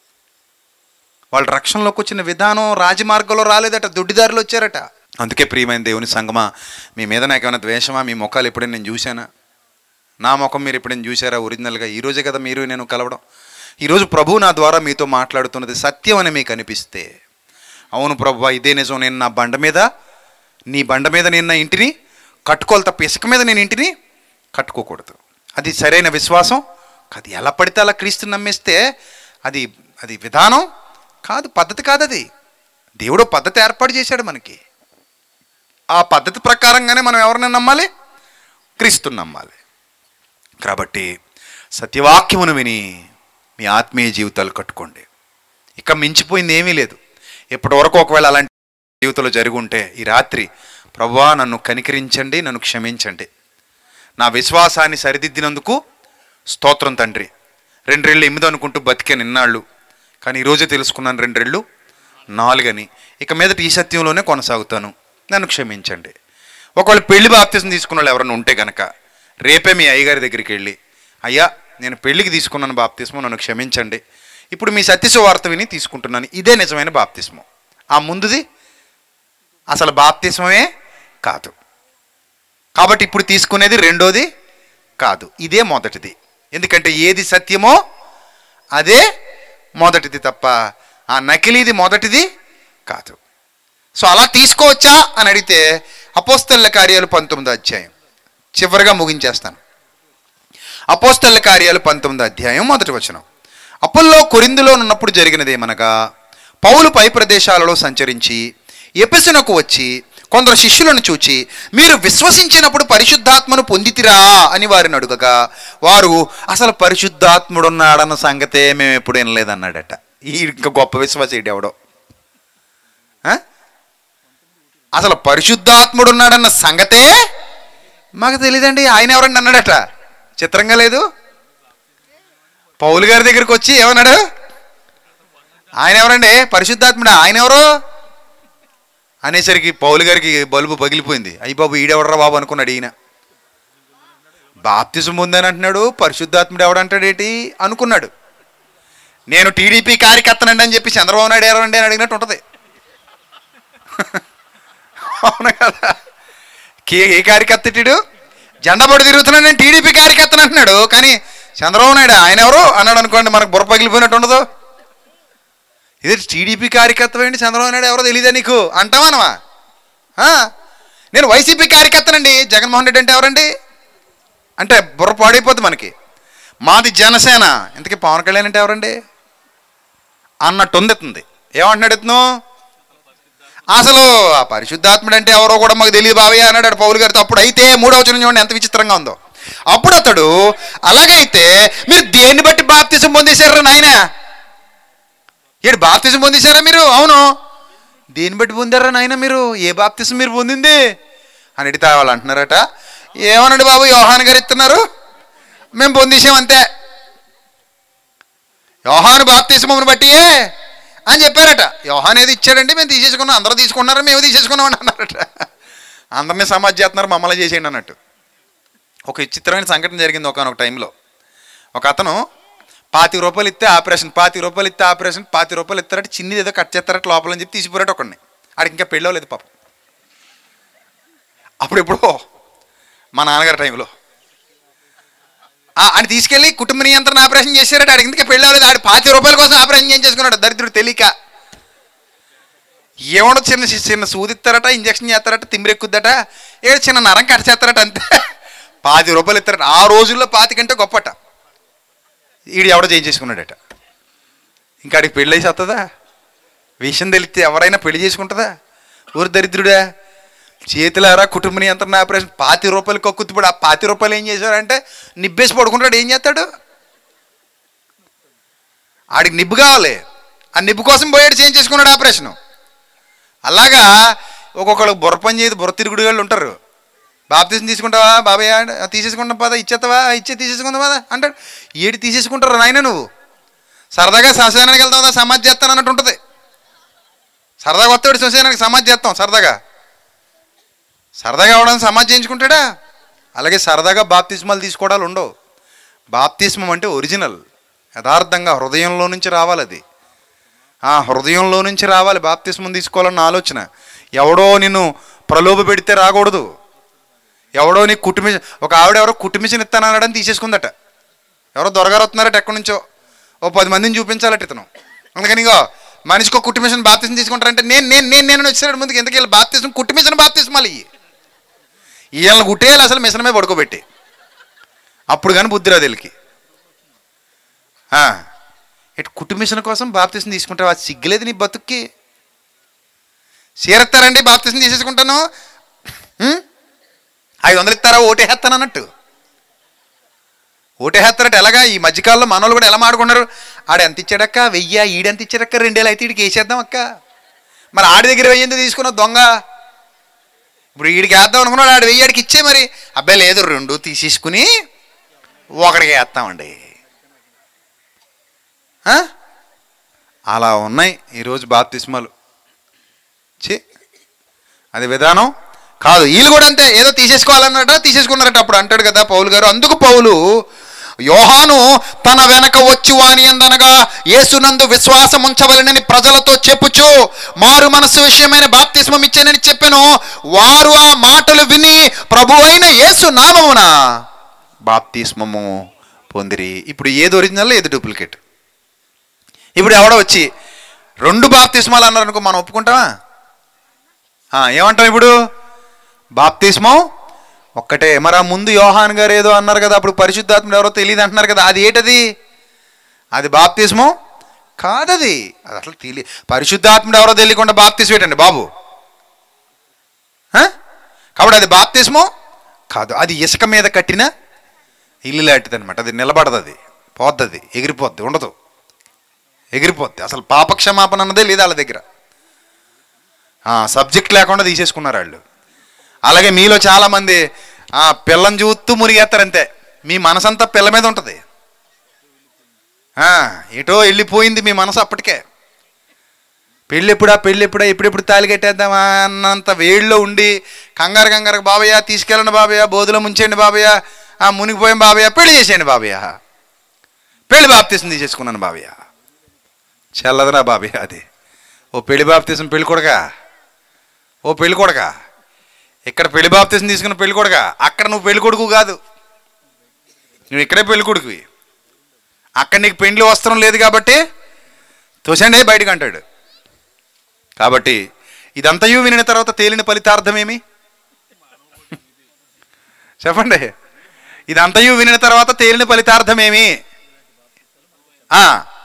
వాళ్ళు రక్షణలోకి వచ్చిన విధానం రాజమార్గంలో రాలేదట దొడ్డిదారిలో వచ్చారట అందుకే ప్రియమైన దేవుని సంగమా మీ మీద నాకు ఏమైనా ద్వేషమా మీ ముఖాలు ఎప్పుడైనా నేను చూశానా నా ముఖం మీరు ఎప్పుడైనా చూసారా ఒరిజినల్గా ఈ రోజే కదా మీరు నేను కలవడం ఈరోజు ప్రభు నా ద్వారా మీతో మాట్లాడుతున్నది సత్యం అని మీకు అనిపిస్తే అవును ప్రభు ఇదే నిజం నేను నా బండ మీద నీ బండ మీద నేను నా ఇంటిని కట్టుకోవాలి తప్ప ఇసుక మీద నేను ఇంటిని కట్టుకోకూడదు అది సరైన విశ్వాసం అది ఎలా పడితే అలా క్రీస్తు నమ్మేస్తే అది అది విధానం కాదు పద్ధతి కాదు అది దేవుడు పద్ధతి ఏర్పాటు చేశాడు మనకి ఆ పద్ధతి ప్రకారంగానే మనం ఎవరిని నమ్మాలి క్రీస్తుని నమ్మాలి కాబట్టి సత్యవాక్యమును విని మీ ఆత్మీయ జీవితాలు కట్టుకోండి ఇక మించిపోయింది ఏమీ లేదు ఇప్పటి వరకు ఒకవేళ అలాంటి జీవితంలో జరిగి ఉంటే ఈ రాత్రి ప్రభువా నన్ను కనికరించండి నన్ను క్షమించండి నా విశ్వాసాన్ని సరిదిద్దినందుకు స్తోత్రం తండ్రి రెండ్రెళ్ళు ఎనిమిది అనుకుంటూ బతికే నిన్నాళ్ళు కానీ ఈరోజు తెలుసుకున్నాను రెండ్రెళ్ళు నాలుగని ఇక మీదట ఈ సత్యంలోనే కొనసాగుతాను నన్ను క్షమించండి ఒకవేళ పెళ్లి బాప్తిసం తీసుకున్న వాళ్ళు ఎవరైనా ఉంటే కనుక రేపే మీ అయ్యగారి దగ్గరికి వెళ్ళి అయ్యా నేను పెళ్లికి తీసుకున్నాను బాప్తిస్మం నన్ను క్షమించండి ఇప్పుడు మీ సత్యసు వార్త విని తీసుకుంటున్నాను ఇదే నిజమైన బాప్తిస్మం ఆ ముందుది అసలు బాప్తిస్మమే కాదు కాబట్టి ఇప్పుడు తీసుకునేది రెండోది కాదు ఇదే మొదటిది ఎందుకంటే ఏది సత్యమో అదే మొదటిది తప్ప ఆ నకిలీది మొదటిది కాదు సో అలా తీసుకోవచ్చా అని అడిగితే అపోస్తల కార్యాలు పంతొమ్మిదో అధ్యాయం చివరిగా ముగించేస్తాను అపోస్తల కార్యాలు పంతొమ్మిదో అధ్యాయం మొదటి వచనం అప్పుల్లో కొరిందులో ఉన్నప్పుడు జరిగినదేమనగా పౌలు పై ప్రదేశాలలో సంచరించి ఎపిసునకు వచ్చి కొందరు శిష్యులను చూచి మీరు విశ్వసించినప్పుడు పరిశుద్ధాత్మను పొందితిరా అని వారిని అడుగగా వారు అసలు పరిశుద్ధాత్ముడున్నాడన్న సంగతే మేము ఎప్పుడు వినలేదన్నాడట ఈ ఇంకా గొప్ప విశ్వాసీడు ఎవడో ఆ? అసలు పరిశుద్ధాత్ముడున్నాడన్న సంగతే మాకు తెలియదండి ఆయన ఎవరండి అన్నాడట చిత్రంగా లేదు పౌలు గారి దగ్గరికి వచ్చి ఏమన్నాడు ఆయన ఎవరండి పరిశుద్ధాత్ముడా ఆయన ఎవరు అనేసరికి పౌలు గారికి బల్బు పగిలిపోయింది అయ్యి బాబు ఈడెవడరా బాబు అనుకున్నాడు ఈయన బాప్తిజం ఉందని అంటున్నాడు పరిశుద్ధాత్ముడు ఎవడంటాడేటి అనుకున్నాడు నేను టీడీపీ కార్యకర్తనండి అని చెప్పి చంద్రబాబు నాయుడు ఎవరండి అని అడిగినట్టు ఉంటుంది అవును కదా కే ఏ కార్యకర్త ఇటు జెండా పడి తిరుగుతున్నాడు నేను టీడీపీ కార్యకర్తను అంటున్నాడు కానీ చంద్రబాబు నాయుడు ఆయన ఎవరు అన్నాడు అనుకోండి మనకు బుర్ర పగిలిపోయినట్టు ఉండదు ఇది టీడీపీ కార్యకర్త ఏంటి చంద్రబాబు నాయుడు ఎవరో తెలియదా నీకు అంటావానవా ఆ? నేను వైసీపీ కార్యకర్తనండి జగన్మోహన్ రెడ్డి అంటే ఎవరండి అంటే బుర్ర పాడైపోద్ది మనకి మాది జనసేన ఇంతకీ పవన్ కళ్యాణ్ అంటే ఎవరండి అన్నట్టు ఉంది ఇతనిది. ఏమంటున్నాడు ఇతను అసలు ఆ పరిశుద్ధాత్ముడు అంటే ఎవరో కూడా మాకు తెలియదు బావయ్య అన్నాడు పౌలు గారితో అప్పుడు అయితే మూడవ వచనం చూడండి ఎంత విచిత్రంగా ఉందో అప్పుడు అతడు అలాగైతే మీరు దేన్ని బట్టి బాప్తిజం పొందేశారు నాయన ఏడు బాప్తిజం పొందేశారా మీరు అవును దేన్ని బట్టి పొందారా నాయన మీరు ఏ బాప్తిజం మీరు పొందింది అని అడిగితే వాళ్ళు అంటున్నారట ఏమనండి బాబు యోహాన్ గారు ఇస్తున్నారు మేము పొందేసాం అంతే యోహాను బాప్తిస్మమును బట్టియే అని చెప్పారట యోహాన్ ఏది ఇచ్చాడంటే మేము తీసేసుకున్నాం అందరూ తీసుకున్నారు మేము తీసేసుకున్నాం అని అన్నారట అందరినీ సమాజ్ చేస్తున్నారు మమ్మల్ని చేసేయండి అన్నట్టు ఒక విచిత్రమైన సంఘటన జరిగింది ఒకనొక టైంలో ఒక అతను పాతి రూపాయలు ఇస్తే ఆపరేషన్ పాతి రూపాయలు ఇస్తే ఆపరేషన్ పాతి రూపాయలు ఇస్తారట చిన్నది ఏదో కట్ చేస్తారట లోపలని చెప్పి తీసిపోరాట ఒకడిని ఆడికి ఇంకా పెళ్ళవలేదు పాపం అప్పుడు ఎప్పుడో మా నాన్నగారి టైంలో అని తీసుకెళ్ళి కుటుంబ నియంత్రణ ఆపరేషన్ చేశారట ఆడికి ఇందుకే పెళ్ళి అవ్వలేదు ఆడి పాతి రూపాయల కోసం ఆపరేషన్ చేయించేసుకున్నాడు దరిద్రుడు తెలియక ఏమన్నా చిన్న చిన్న సూదిస్తారట ఇంజక్షన్ చేస్తారట తిమ్మిరెక్కుద్దట ఏడు చిన్న నరం కట్ చేస్తారట అంతే పాతి రూపాయలు ఇస్తారట ఆ రోజుల్లో పాతి కంటే గొప్పట ఈడు ఎవడో చేయించేసుకున్నాడట ఇంకా ఆడికి పెళ్ళి అయితే వస్తుందా విషయం తెలిస్తే ఎవరైనా పెళ్లి చేసుకుంటుందా ఊరు దరిద్రుడా చేతులారా కుటుంబ నియంత్రణ ఆపరేషన్ పాతి రూపాయలు కక్కుతుప్పుడు ఆ పాతి రూపాయలు ఏం చేశారంటే నిబ్బేసి పడుకుంటాడు ఏం చేస్తాడు ఆడికి నిబ్బు కావాలి ఆ నిబ్బు కోసం పోయాడు చేంజ్ చేసుకున్నాడు ఆపరేషను అలాగా ఒక్కొక్కరు బుర్ర పని చేయదు బుర్ర తిరుగుడు వాళ్ళు ఉంటారు బాప్తీసం తీసుకుంటావా బాబాయ్ తీసేసుకుంటాం పదా ఇచ్చేస్తావా ఇచ్చే తీసేసుకుందాం పదా అంటాడు ఏడు తీసేసుకుంటారు నాయన నువ్వు సరదాగా శ్మశానానికి వెళ్తావా సమాధి చేస్తాను అన్నట్టు ఉంటుంది సరదాగా వస్తాడు శ్మశానానికి సమాధి చేస్తాం సరదాగా సరదాగా అవడానికి సమాధి చేయించుకుంటాడా అలాగే సరదాగా బాప్తిస్మాలు తీసుకోవడాలు ఉండవు బాప్తిస్మం అంటే ఒరిజినల్ యథార్థంగా హృదయంలో నుంచి రావాలి అది ఆ హృదయంలో నుంచి రావాలి బాప్తిస్మం తీసుకోవాలన్న ఆలోచన ఎవడో నిన్ను ప్రలోభ పెడితే రాకూడదు ఎవడో నీ కుటుంబ ఒక ఆవిడ ఎవరో కుటుంబించిన ఇస్తానని తీసేసుకుందట ఎవరో దొరగారు వస్తున్నారట ఎక్కడి నుంచో ఓ పది మందిని చూపించాలట ఇతను అందుకని ఇగో మనిషికి ఒక కుటుంబించిన బాప్తిసం తీసుకుంటారంటే నేను నేను నేను నేను వచ్చాడు ముందుకు ఎందుకు వీళ్ళు బాప్తిసం కుటుంబించిన బాప్తిస్మాలు ఇవి వీళ్ళని గుట్టేయాలి అసలు మిషన్ మీద పడుకోబెట్టి అప్పుడు కానీ బుద్ధి రాదు వీళ్ళకి ఆ, ఇటు కుటుంబిషన్ కోసం బాప్తిసం తీసుకుంటావు అది సిగ్గులేదు నీ బతుక్కి చీరెత్తారండి బాప్తిసం తీసేసుకుంటాను ఉం? ఐదు వందలు ఇస్తారా ఓటేసేస్తాను అన్నట్టు ఓటేసేస్తారట ఎలాగా ఈ మధ్యకాలంలో మనోళ్ళు కూడా ఎలా మాడుకున్నారు ఆడు ఎంత ఇచ్చాడక్క వెయ్యి ఈడెంత ఇచ్చాడక్క రెండేళ్ళు అయితే ఈడికి వేసేద్దాం అక్క మరి ఆడి దగ్గర వెయ్యి ఎందుకు తీసుకున్నావు దొంగ ఇప్పుడు వీడికి వేద్దాం అనుకున్నాడు ఆడు వెయ్యి ఆడికి ఇచ్చే మరి అబ్బాయి లేదు రెండు తీసేసుకుని ఒకడికి వేస్తామండి ఆ? అలా ఉన్నాయి ఈరోజు బాప్తిస్మాలు ఛీ అది విధానం కాదు వీళ్ళు కూడా అంతే ఏదో తీసేసుకోవాలన్నట తీసేసుకున్నారట అప్పుడు అంటాడు కదా పౌలు గారు అందుకు పౌలు యోహాను తన వెనక వచ్చి వాని ఎందనగా యేసునందు విశ్వాసం ఉంచవలనని ప్రజలతో చెప్పుచు మారు మనస్సు విషయమైన బాప్తిస్మం ఇచ్చానని చెప్పాను వారు ఆ మాటలు విని ప్రభు అయిన యేసు నామమున బాప్తిస్మము పొందిరి ఇప్పుడు ఏది ఒరిజినల్ ఏది డూప్లికేట్ ఇప్పుడు ఎవడో వచ్చి రెండు బాప్తిస్మాలు అన్నారు అనుకో మనం ఒప్పుకుంటామా ఆ, ఏమంటాం ఇప్పుడు బాప్తిస్మం ఒక్కటే మరి ఆ ముందు యోహాన్ గారు ఏదో అన్నారు కదా అప్పుడు పరిశుద్ధాత్ముడు ఎవరో తెలియదు అంటున్నారు కదా అది ఏంటది అది బాప్తిస్మం కాదది అది అసలు తెలియ పరిశుద్ధాత్ముడు ఎవరో తెలియకుండా బాప్తిస్మ ఏంటండి బాబు ఆ? కాబట్టి అది బాప్తిస్మం కాదు అది ఇసుక మీద కట్టిన ఇల్లు లాంటిది అనమాట అది నిలబడదు అది పోద్దది ఎగిరిపోద్ది ఉండదు ఎగిరిపోద్ది అసలు పాపక్షమాపణ అన్నదే లేదు వాళ్ళ దగ్గర సబ్జెక్ట్ లేకుండా తీసేసుకున్నారు వాళ్ళు అలాగే మీలో చాలామంది ఆ, పిల్లని చూస్తూ మునిగేస్తారంతే మీ మనసంతా పిల్ల మీద ఉంటుంది ఆ, ఎటో వెళ్ళిపోయింది మీ మనసు అప్పటికే పెళ్ళి ఎప్పుడా పెళ్ళి ఎప్పుడా ఎప్పుడెప్పుడు తాళి కట్టేద్దామా అన్నంత వేడిలో ఉండి కంగారు కంగారు బాబయ్య తీసుకెళ్ళండి బాబయ్య బోధులో ముంచేయండి బాబయ్య ఆ మునిగిపోయాం బాబయ్య పెళ్లి చేసేయండి బాబయ్య పెళ్లి బాప్తీసం తీసేసుకున్నాను బాబయ్య చల్లదనా బాబయ్య అది ఓ పెళ్లి బాప్తీసం పెళ్లి కొడగా ఓ పెళ్లి కొడగా ఇక్కడ పెళ్లి బాప్తీసం తీసుకున్న పెళ్లి కొడగా అక్కడ నువ్వు పెళ్లి కొడుకు కాదు నువ్వు ఇక్కడే పెళ్లి కొడుకువి అక్కడ నీకు పెండ్లి వస్త్రం లేదు కాబట్టి తోసండి బయటకు అంటాడు కాబట్టి ఇదంతయు వినిన తర్వాత తేలిన ఫలితార్థం ఏమి చెప్పండి ఇదంతయు వినిన తర్వాత తేలిన ఫలితార్థం ఏమి ఆ,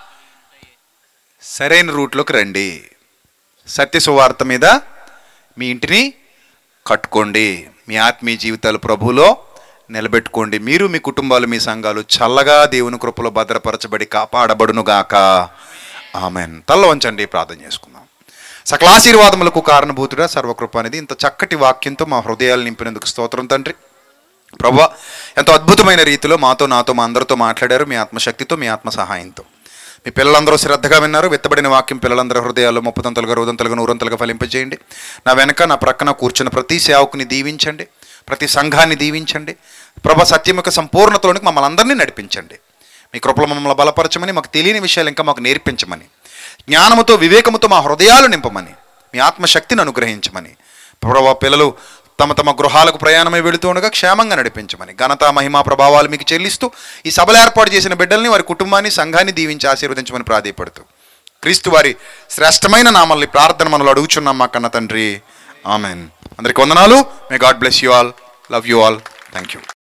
సరైన రూట్లోకి రండి సత్య సువార్త మీద మీ ఇంటిని కట్టుకోండి మీ ఆత్మీయ జీవితాలు ప్రభువులో నిలబెట్టుకోండి మీరు మీ కుటుంబాలు మీ సంఘాలు చల్లగా దేవుని కృపలో భద్రపరచబడి కాపాడబడునుగాక ఆమెన్ తల్ల వంచండి ప్రార్థన చేసుకుందాం సకలాశీర్వాదములకు కారణభూతుడా సర్వకృప అనేది ఇంత చక్కటి వాక్యంతో మా హృదయాలు నింపినందుకు స్తోత్రం తండ్రి ప్రభా ఎంతో అద్భుతమైన రీతిలో మాతో నాతో మా అందరితో మాట్లాడారు మీ ఆత్మశక్తితో మీ ఆత్మ సహాయంతో మీ పిల్లలందరూ శ్రద్ధగా విన్నారు విత్తబడిన వాక్యం పిల్లలందరూ హృదయాల్లో ముప్పదంతలుగా రోజంతలుగా నూరంతలుగా ఫలింపజేయండి నా వెనక నా ప్రక్కన కూర్చున్న ప్రతి సేవకుని దీవించండి ప్రతి సంఘాన్ని దీవించండి ప్రభ సత్యం యొక్క సంపూర్ణతలోనికి మమ్మల్ని అందరినీ నడిపించండి మీ కృపలో మమ్మల్ని బలపరచమని మాకు తెలియని విషయాలు ఇంకా మాకు నేర్పించమని జ్ఞానముతో వివేకముతో మా హృదయాలు నింపమని మీ ఆత్మశక్తిని అనుగ్రహించమని ప్రభా పిల్లలు తమ తమ గృహాలకు ప్రయాణమై వెళుతూ ఉండగా క్షేమంగా నడిపించమని ఘనత మహిమా ప్రభావాలు మీకు చెల్లిస్తూ ఈ సభలు ఏర్పాటు చేసిన బిడ్డల్ని వారి కుటుంబాన్ని సంఘాన్ని దీవించి ఆశీర్వదించమని ప్రాధేయపడుతూ క్రీస్తు వారి శ్రేష్టమైన నామల్ని ప్రార్థన మనలో అడుగుచున్నాం మా కన్న తండ్రి ఆమెన్ అందరికి వందనాలు may God bless you all love you all thank you